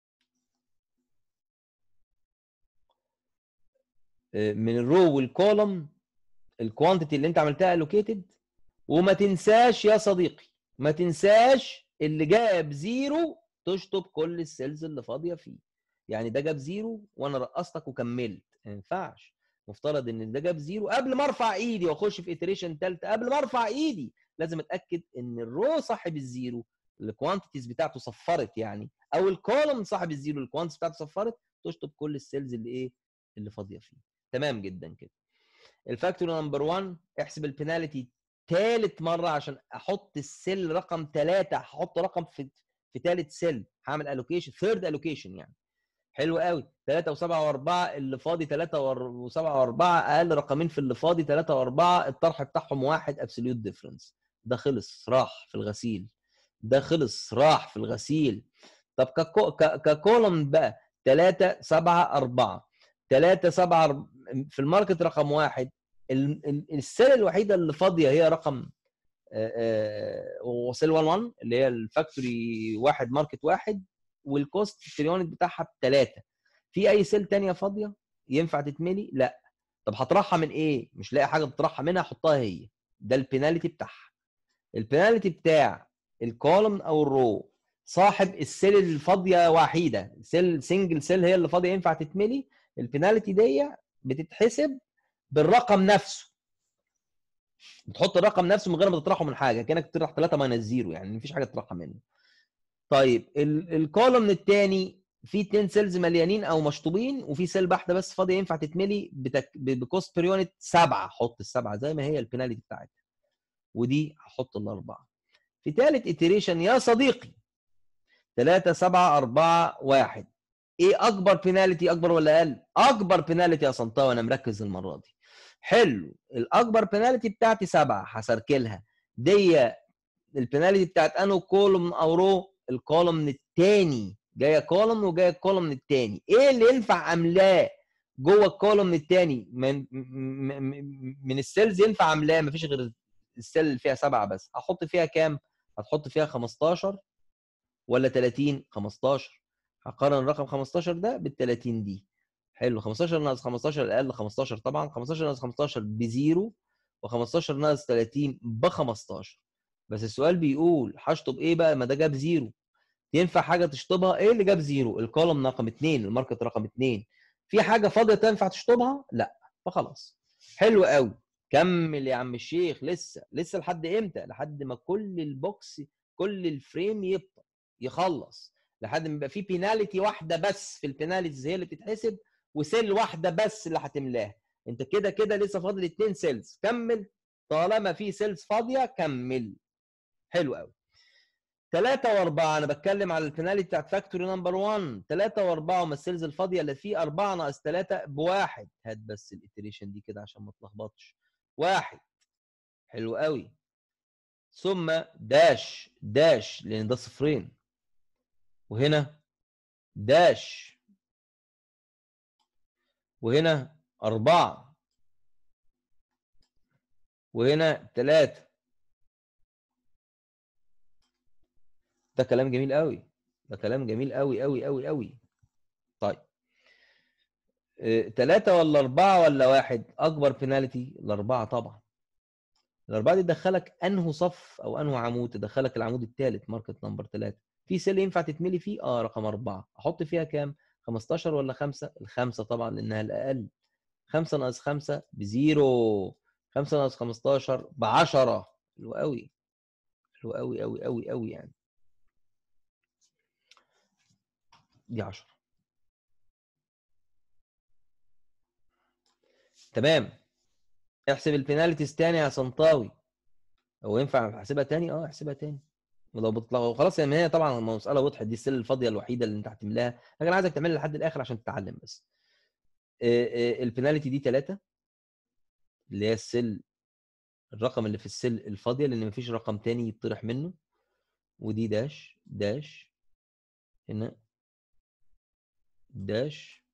من الرو والكولوم الكوانتيتي اللي انت عملتها الوكيتد وما تنساش يا صديقي ما تنساش اللي جاب زيرو تشطب كل السيلز اللي فاضيه فيه يعني ده جاب زيرو وانا رقصتك وكملت ما ينفعش مفترض ان ده جاب زيرو قبل ما ارفع ايدي واخش في اتريشن ثالثه قبل ما ارفع ايدي لازم اتاكد ان الرو صاحب الزيرو الكوانتيتيز بتاعته صفرت يعني او الكولوم صاحب الزيرو الكوانتيتيز بتاعته صفرت تشطب كل السيلز اللي ايه اللي فاضيه فيه تمام جدا كده الفاكتور نمبر 1 احسب البينالتي ثالث مره عشان احط السيل رقم ثلاثه هحط رقم في في ثالث سيل هعمل الوكيشن ثيرد الوكيشن يعني حلو قوي 3 و7 و4 اللي فاضي 3 و7 و4 اقل رقمين في اللي فاضي 3 و4 الطرح بتاعهم واحد ابسوليوت ديفرنس ده خلص راح في الغسيل ده خلص راح في الغسيل طب ككو... ك... ككولوم بقى 3 7 4 3 7 في الماركت رقم واحد السيل الوحيده اللي فاضيه هي رقم وسيل 1 1 اللي هي الفاكتوري واحد ماركت واحد والكوست اليونت بتاعها بثلاثه في اي سيل ثانيه فاضيه ينفع تتملي؟ لا طب هطرحها من ايه؟ مش لاقي حاجه تطرحها منها حطها هي ده البينالتي بتاعها البينالتي بتاع الكولوم او الرو صاحب السيل الفاضيه وحيده سيل سنجل سيل هي اللي فاضيه ينفع تتملي البينالتي دي بتتحسب بالرقم نفسه بتحط الرقم نفسه من غير ما تطرحه من حاجه كانك تطرح 3 ماينس 0 يعني مفيش حاجه تطرحها منه طيب الكولوم الثاني فيه 2 سيلز مليانين او مشطوبين وفي سيل واحده بس فاضيه ينفع تتملي بتك... بكوست بير يونت 7 حط السبعه زي ما هي البينالتي بتاعتها ودي هحط الاربعه في ثالث اتريشن يا صديقي 3 7 4 1 ايه اكبر بينالتي اكبر ولا اقل اكبر بينالتي يا سنطاوي انا مركز المره دي حلو الاكبر بينالتي بتاعتي سبعه هسركلها دي البينالتي بتاعت انو كولوم او رو الكولوم الثاني جايه كولوم وجايه الكولوم الثاني ايه اللي ينفع املاه جوه الكولوم الثاني من من السيلز ينفع املاه مفيش غير السيل اللي فيها سبعه بس هحط فيها كام هتحط فيها 15 ولا 30 15 هقارن الرقم 15 ده بال 30 دي حلو 15 ناقص 15 اقل 15 طبعا 15 ناقص 15 بزيرو و15 ناقص 30 ب 15 بس السؤال بيقول هشطب ايه بقى ما ده جاب زيرو ينفع حاجه تشطبها ايه اللي جاب زيرو الكولوم رقم 2 الماركت رقم 2 في حاجه فاضيه تنفع تشطبها لا فخلاص حلو قوي كمل يا عم الشيخ لسه لسه لحد امتى لحد ما كل البوكس كل الفريم يبطل يخلص لحد ما يبقى في بيناليتي واحده بس في البيناليتيز هي اللي بتتحسب وسيل واحده بس اللي هتملاها انت كده كده لسه فاضل اتنين سيلز كمل طالما في سيلز فاضيه كمل حلو قوي ثلاثة وأربعة أنا بتكلم على البيناليتي بتاعت فاكتوري نمبر 1 ثلاثة وأربعة وما السيلز الفاضية اللي فيه أربعة ناقص ثلاثة بواحد هات بس الإتريشن دي كده عشان ما تلخبطش واحد حلو قوي ثم داش داش لأن ده صفرين وهنا داش وهنا أربعة وهنا ثلاثة ده كلام جميل قوي ده كلام جميل قوي قوي قوي قوي طيب ثلاثة ولا أربعة ولا واحد أكبر بيناليتي الأربعة طبعا الأربعة دي تدخلك أنه صف أو أنه عمود تدخلك العمود الثالث ماركت نمبر ثلاثة في سيل ينفع تتملي فيه اه رقم أربعة أحط فيها كام 15 ولا خمسة الخمسة طبعا لأنها الأقل خمسة ناقص خمسة بزيرو خمسة ناقص 15 ب 10 حلو قوي حلو قوي قوي قوي قوي يعني دي 10 تمام احسب البينالتيز تاني يا سنطاوي هو ينفع احسبها تاني اه احسبها تاني ولو بتطلع خلاص يعني هي طبعا المساله وضحت دي السله الفاضيه الوحيده اللي انت هتملاها لكن انا عايزك تعملها لحد الاخر عشان تتعلم بس البينالتي دي 3 اللي هي السل الرقم اللي في السل الفاضيه لان مفيش رقم تاني يطرح منه ودي داش داش هنا داش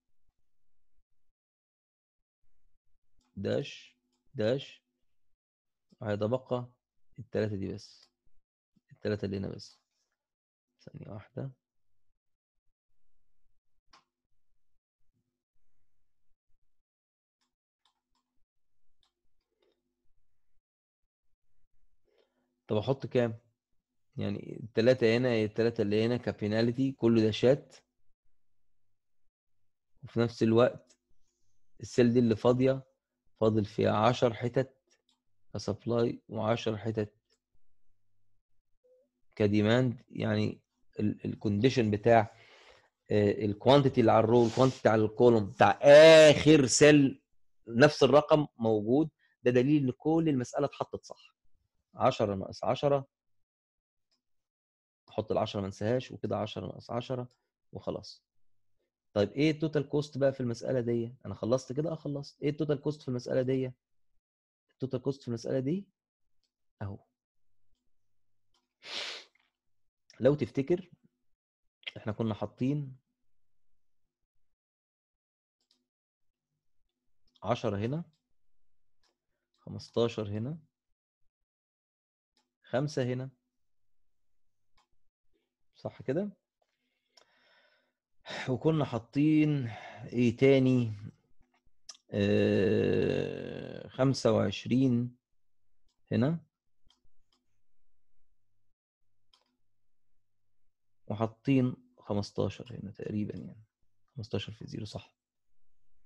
داش داش وهيتبقى التلاتة دي بس التلاتة اللي هنا بس ثانية واحدة طب احط كام يعني التلاتة هنا التلاتة اللي هنا كبيناليتي كله داشات وفي نفس الوقت السيل دي اللي فاضية فاضل فيها عشر حتت كسبلاي وعشر حتت كديماند يعني الكونديشن بتاع الكوانتيتي اللي على الرو الكوانتيتي على الكولوم بتاع اخر سيل نفس الرقم موجود ده دليل ان كل المساله اتحطت صح 10 ناقص 10 احط ال 10 ما انساهاش وكده 10 ناقص 10 وخلاص طيب ايه التوتال كوست بقى في المساله دي انا خلصت كده اه خلصت ايه التوتال كوست في المساله دي التوتال كوست في المساله دي اهو لو تفتكر احنا كنا حاطين 10 هنا 15 هنا خمسة هنا صح كده وكنا حاطين ايه تاني آه خمسة وعشرين هنا وحاطين خمستاشر هنا تقريبا يعني خمستاشر في زيرو صح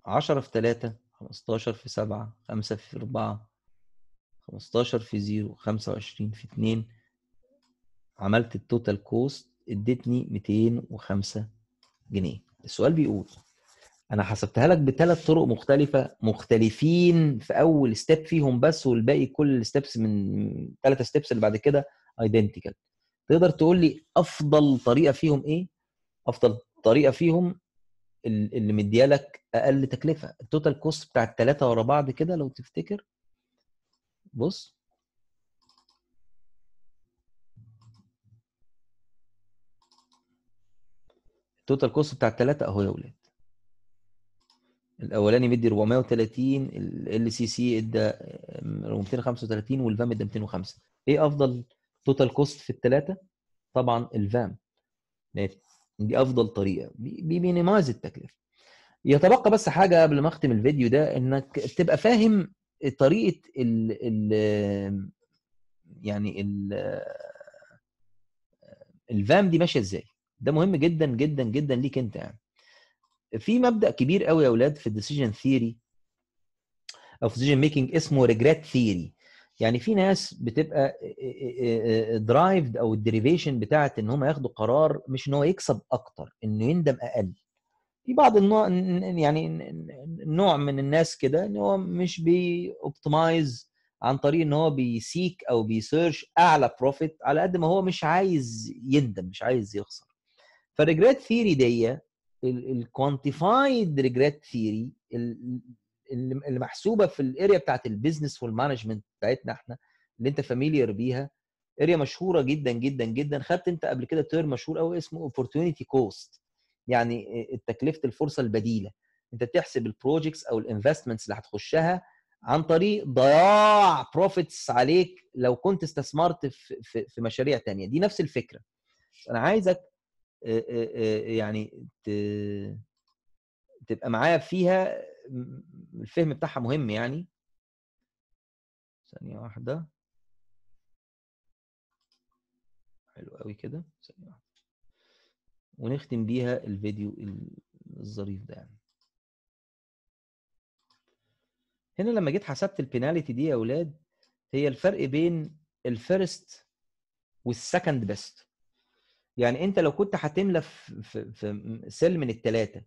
10 في 3 15 في 7 5 في 4 15 في 0 25 في 2 عملت التوتال كوست ادتني 205 جنيه السؤال بيقول انا حسبتها لك بثلاث طرق مختلفه مختلفين في اول ستيب فيهم بس والباقي كل الستبس من ثلاثه ستيبس اللي بعد كده ايدنتيكال تقدر تقول لي افضل طريقه فيهم ايه افضل طريقه فيهم اللي مديالك اقل تكلفه التوتال كوست بتاع الثلاثه ورا بعض كده لو تفتكر بص التوتال كوست بتاع الثلاثه اهو يا ولاد الاولاني مدي 430 ال سي سي ادى 235 والفام ادى 205 ايه افضل توتال كوست في الثلاثه طبعا الفام دي افضل طريقه بيمينيمايز التكلفه يتبقى بس حاجه قبل ما اختم الفيديو ده انك تبقى فاهم طريقه ال ال يعني ال الفام دي ماشيه ازاي ده مهم جدا جدا جدا ليك انت يعني في مبدا كبير قوي يا اولاد في الديسيجن ثيوري او في الديسيجن ميكنج اسمه ريجريت ثيوري يعني في ناس بتبقى درايفد او الديريفيشن بتاعت ان هم ياخدوا قرار مش ان هو يكسب اكتر انه يندم اقل في بعض النوع يعني نوع من الناس كده ان هو مش بيوبتمايز عن طريق ان هو بيسيك او بيسيرش اعلى بروفيت على قد ما هو مش عايز يندم مش عايز يخسر فالريجريت ثيوري دي الكوانتيفايد ريجريت ثيوري اللي محسوبه في الاريا بتاعت البيزنس والمانجمنت بتاعتنا احنا اللي انت فاميليار بيها اريا مشهوره جدا جدا جدا خدت انت قبل كده تيرم مشهور قوي اسمه اوبورتونيتي كوست يعني تكلفه الفرصه البديله انت بتحسب البروجكتس او الانفستمنتس اللي هتخشها عن طريق ضياع بروفيتس عليك لو كنت استثمرت في, في, في مشاريع تانية دي نفس الفكره انا عايزك يعني تبقى معايا فيها الفهم بتاعها مهم يعني ثانية واحدة حلو قوي كده ثانية واحدة ونختم بيها الفيديو الظريف ده يعني هنا لما جيت حسبت البيناليتي دي يا اولاد هي الفرق بين الفيرست والسكند بيست يعني انت لو كنت هتملى في, في, في سيل من الثلاثه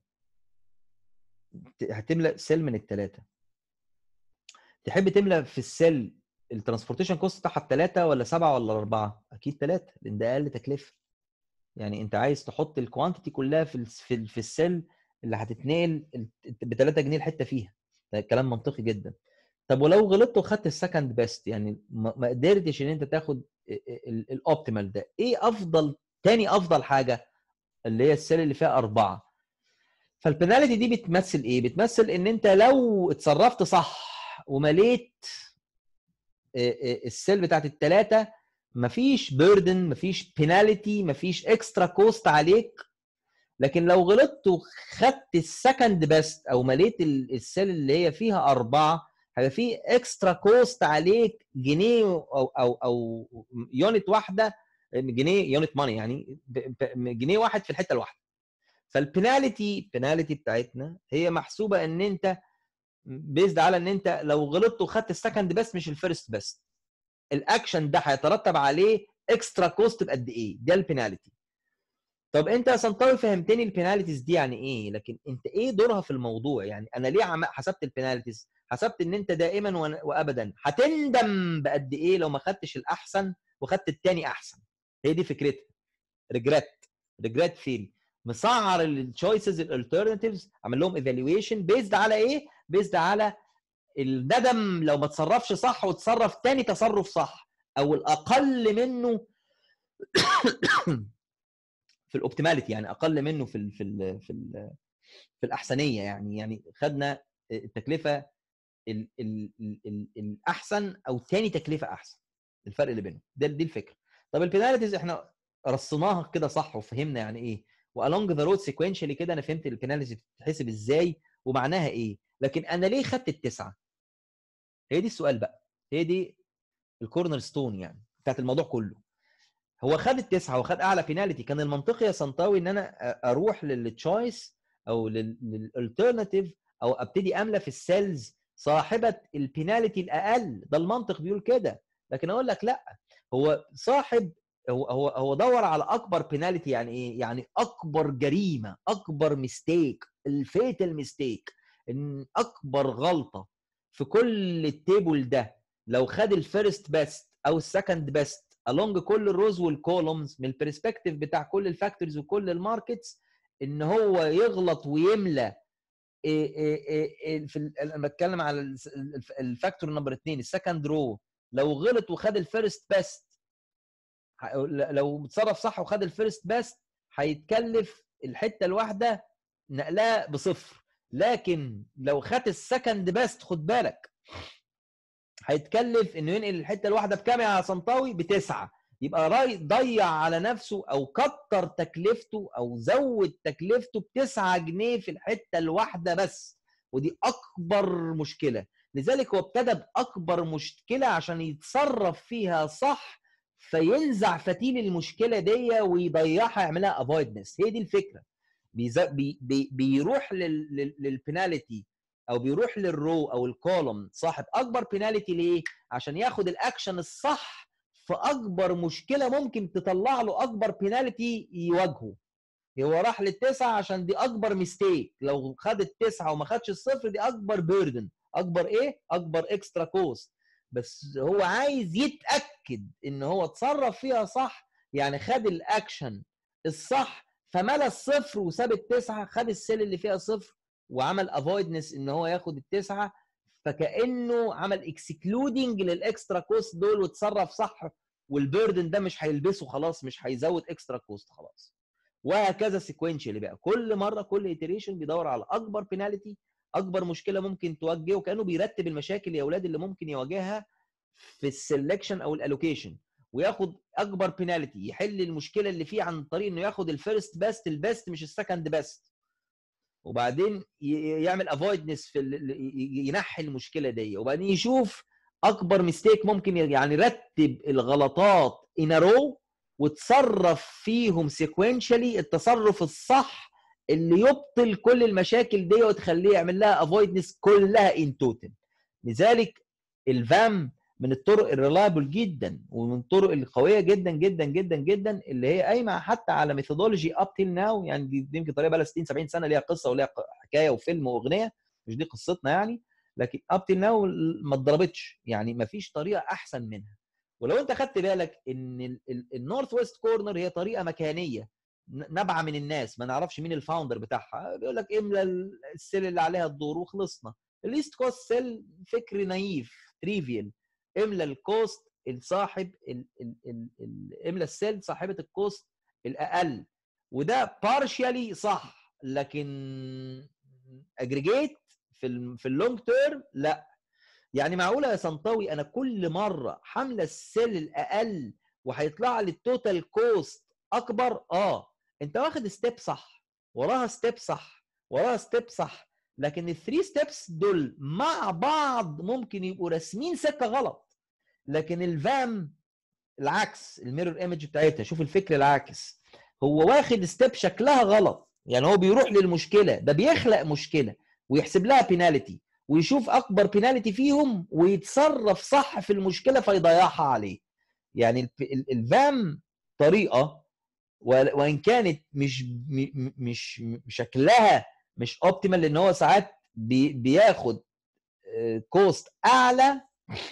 هتملى سيل من الثلاثه تحب تملى في السيل الترانسبورتيشن كوست بتاعها بثلاثه ولا سبعه ولا اربعه؟ اكيد ثلاثه لان ده اقل تكلفه. يعني انت عايز تحط الكوانتيتي كلها في في, في السيل اللي هتتنقل ب 3 جنيه الحته فيها. ده كلام منطقي جدا. طب ولو غلطت وخدت السكند بيست يعني ما قدرتش ان انت تاخد الاوبتيمال ده، ايه افضل تاني افضل حاجه اللي هي السيل اللي فيها اربعه. فالبناليتي دي بتمثل ايه؟ بتمثل ان انت لو اتصرفت صح ومليت السيل بتاعت الثلاثه مفيش بيردن مفيش بيناليتي مفيش اكسترا كوست عليك لكن لو غلطت وخدت السكند بيست او مليت السيل اللي هي فيها اربعه هيبقى في اكسترا كوست عليك جنيه او او او يونت واحده جنيه يونت ماني يعني جنيه واحد في الحته الواحده فالبناليتي بناليتي بتاعتنا هي محسوبه ان انت بيزد على ان انت لو غلطت وخدت السكند بس مش الفيرست بس الاكشن ده هيترتب عليه اكسترا كوست بقد ايه ده البناليتي طب انت يا سنطاوي فهمتني البناليتيز دي يعني ايه لكن انت ايه دورها في الموضوع يعني انا ليه عم... حسبت البناليتيز حسبت ان انت دائما وابدا هتندم بقد ايه لو ما خدتش الاحسن وخدت التاني احسن هي دي فكرتها ريجريت ريجريت ثيري مسعر التشويسز الالترناتيفز عمل لهم ايفالويشن بيزد على ايه بيزد على الندم لو ما تصرفش صح وتصرف تاني تصرف صح او الاقل منه في الاوبتيماليتي يعني اقل منه في ال في ال في ال في الاحسنيه يعني يعني خدنا التكلفه ال ال ال الاحسن او تاني تكلفه احسن الفرق اللي بينهم ده دي الفكره طب البيناليتيز احنا رصيناها كده صح وفهمنا يعني ايه والونج ذا رود سيكونشالي كده انا فهمت البيناليتي بتتحسب ازاي ومعناها ايه لكن انا ليه خدت التسعه هي دي السؤال بقى هي دي الكورنر ستون يعني بتاعت الموضوع كله هو خد التسعه وخد اعلى بيناليتي كان المنطقي يا سنطاوي ان انا اروح للتشويس او للالترناتيف او ابتدي املى في السيلز صاحبه البينالتي الاقل ده المنطق بيقول كده لكن اقول لك لا هو صاحب هو هو هو دور على اكبر بينالتي يعني ايه يعني اكبر جريمه اكبر ميستيك الفيتال ميستيك ان اكبر غلطه في كل التيبل ده لو خد الفيرست بيست او السكند بيست along كل الروز والكولومز من البرسبكتيف بتاع كل الفاكتورز وكل الماركتس ان هو يغلط ويملى إيه إيه إيه في انا بتكلم على الفاكتور نمبر 2 السكند رو لو غلط وخد الفيرست بيست لو اتصرف صح وخد الفيرست بيست هيتكلف الحته الواحده نقلها بصفر لكن لو خد السكند بيست خد بالك هيتكلف انه ينقل الحته الواحده بكام يا صنطاوي بتسعه يبقى ضيع على نفسه او كتر تكلفته او زود تكلفته بتسعة جنيه في الحته الواحده بس ودي اكبر مشكله لذلك هو ابتدى باكبر مشكله عشان يتصرف فيها صح فينزع فتيل المشكله دي ويضيعها يعملها افويدنس هي دي الفكره بي بي بيروح للبناليتي او بيروح للرو او الكولوم صاحب اكبر بيناليتي ليه عشان ياخد الاكشن الصح في اكبر مشكله ممكن تطلع له اكبر بيناليتي يواجهه هو راح للتسعه عشان دي اكبر ميستيك لو خد التسعه وما خدش الصفر دي اكبر بيردن اكبر ايه اكبر اكسترا كوست بس هو عايز يتاكد ان هو اتصرف فيها صح يعني خد الاكشن الصح فملى الصفر وساب التسعه خد السيل اللي فيها صفر وعمل افويدنس ان هو ياخد التسعه فكانه عمل اكسكلودنج للاكسترا كوست دول وتصرف صح والبيردن ده مش هيلبسه خلاص مش هيزود اكسترا كوست خلاص وهكذا سيكونشالي بقى كل مره كل ايتريشن بيدور على اكبر بيناليتي اكبر مشكله ممكن تواجهه كانه بيرتب المشاكل يا اولاد اللي ممكن يواجهها في السلكشن او الالوكيشن وياخد اكبر بيناليتي يحل المشكله اللي فيه عن طريق انه ياخد الفيرست بيست البيست مش السكند بيست وبعدين يعمل افويدنس في ينحي المشكله دي وبعدين يشوف اكبر ميستيك ممكن يعني رتب الغلطات ان رو وتصرف فيهم سيكونشالي التصرف الصح اللي يبطل كل المشاكل دي وتخليه يعمل لها افويدنس كلها ان توتال لذلك الفام من الطرق الريلايبل جدا ومن الطرق القويه جدا جدا جدا جدا اللي هي قايمه حتى على ميثودولوجي اب تيل ناو يعني دي يمكن طريقه بقى لها 60 70 سنه ليها قصه وليها حكايه وفيلم واغنيه مش دي قصتنا يعني لكن اب تيل ناو ما اتضربتش يعني ما فيش طريقه احسن منها ولو انت خدت بالك ان النورث ويست كورنر هي طريقه مكانيه نابعه من الناس ما نعرفش مين الفاوندر بتاعها بيقول لك املى السيل اللي عليها الدور وخلصنا الايست كوست سيل فكر نايف تريفيال املى الكوست الصاحب املى السيل صاحبه الكوست الاقل وده بارشالي صح لكن اجريجيت في ال في اللونج تيرم لا يعني معقوله يا سنطاوي انا كل مره حامله السيل الاقل وهيطلع لي التوتال كوست اكبر اه انت واخد ستيب صح وراها ستيب صح وراها ستيب صح لكن الثري ستيبس دول مع بعض ممكن يبقوا راسمين سكه غلط لكن الفام العكس الميرور ايمج بتاعتها شوف الفكر العاكس هو واخد ستيب شكلها غلط يعني هو بيروح للمشكله ده بيخلق مشكله ويحسب لها بيناليتي ويشوف اكبر بيناليتي فيهم ويتصرف صح في المشكله فيضيعها عليه يعني الفام طريقه وان كانت مش مش شكلها مش اوبتيمال لان هو ساعات بياخد كوست اعلى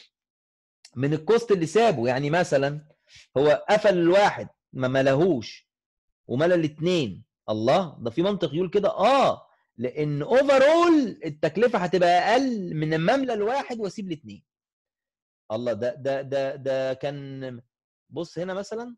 من الكوست اللي سابه يعني مثلا هو قفل الواحد ما ملهوش وملى الاثنين الله ده في منطق يقول كده اه لان اوفرول التكلفه هتبقى اقل من اما املى الواحد واسيب الاثنين الله ده ده ده ده كان بص هنا مثلا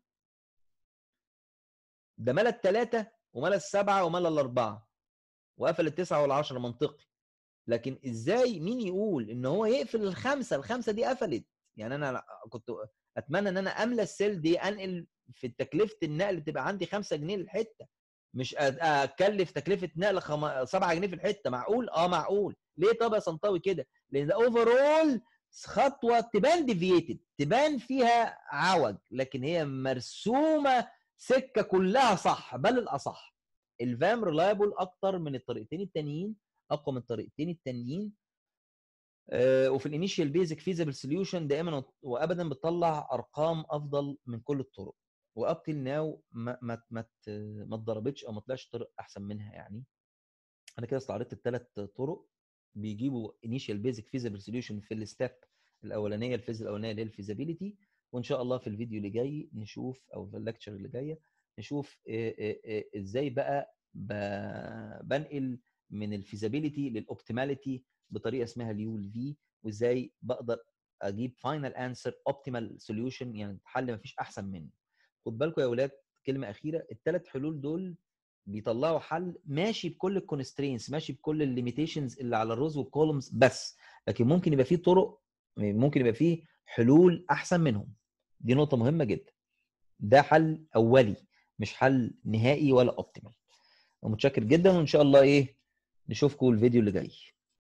ده ملى الثلاثه وملى السبعه وملى الاربعه وقفل التسعه والعشره منطقي لكن ازاي مين يقول ان هو يقفل الخمسه الخمسه دي قفلت يعني انا كنت اتمنى ان انا املى السيل دي انقل في تكلفه النقل تبقى عندي 5 جنيه للحته مش اكلف تكلفه نقل خم... 7 جنيه في الحته معقول اه معقول ليه طب يا سنطاوي كده لان ده اوفرول خطوه تبان ديفييتد تبان فيها عوج لكن هي مرسومه سكه كلها صح بل الاصح الفام ريلايبل اكتر من الطريقتين التانيين اقوى من الطريقتين التانيين آه، وفي الانيشال بيزك فيزبل سوليوشن دائما وابدا بتطلع ارقام افضل من كل الطرق واب تيل ناو ما ما ما ت- ما اتضربتش او ما طلعش طرق احسن منها يعني انا كده استعرضت الثلاث طرق بيجيبوا انيشال بيزك فيزبل سوليوشن في الستيب الاولانيه الفيز الاولانيه اللي هي الفيزابيليتي وان شاء الله في الفيديو اللي جاي نشوف او في الليكتشر اللي جايه نشوف إيه إيه إيه ازاي بقى ب- بنقل من الفيزابيليتي للاوبتيماليتي بطريقه اسمها اليو ال في وازاي بقدر اجيب فاينل انسر اوبتيمال سوليوشن يعني حل ما فيش احسن منه خد بالكم يا اولاد كلمه اخيره الثلاث حلول دول بيطلعوا حل ماشي بكل الكونسترينس ماشي بكل الليميتيشنز اللي على الروز والكولومز بس لكن ممكن يبقى فيه طرق ممكن يبقى فيه حلول احسن منهم دي نقطه مهمه جدا ده حل اولي مش حل نهائي ولا اوبتيمال ومتشكر جدا وان شاء الله ايه نشوفكم الفيديو اللي جاي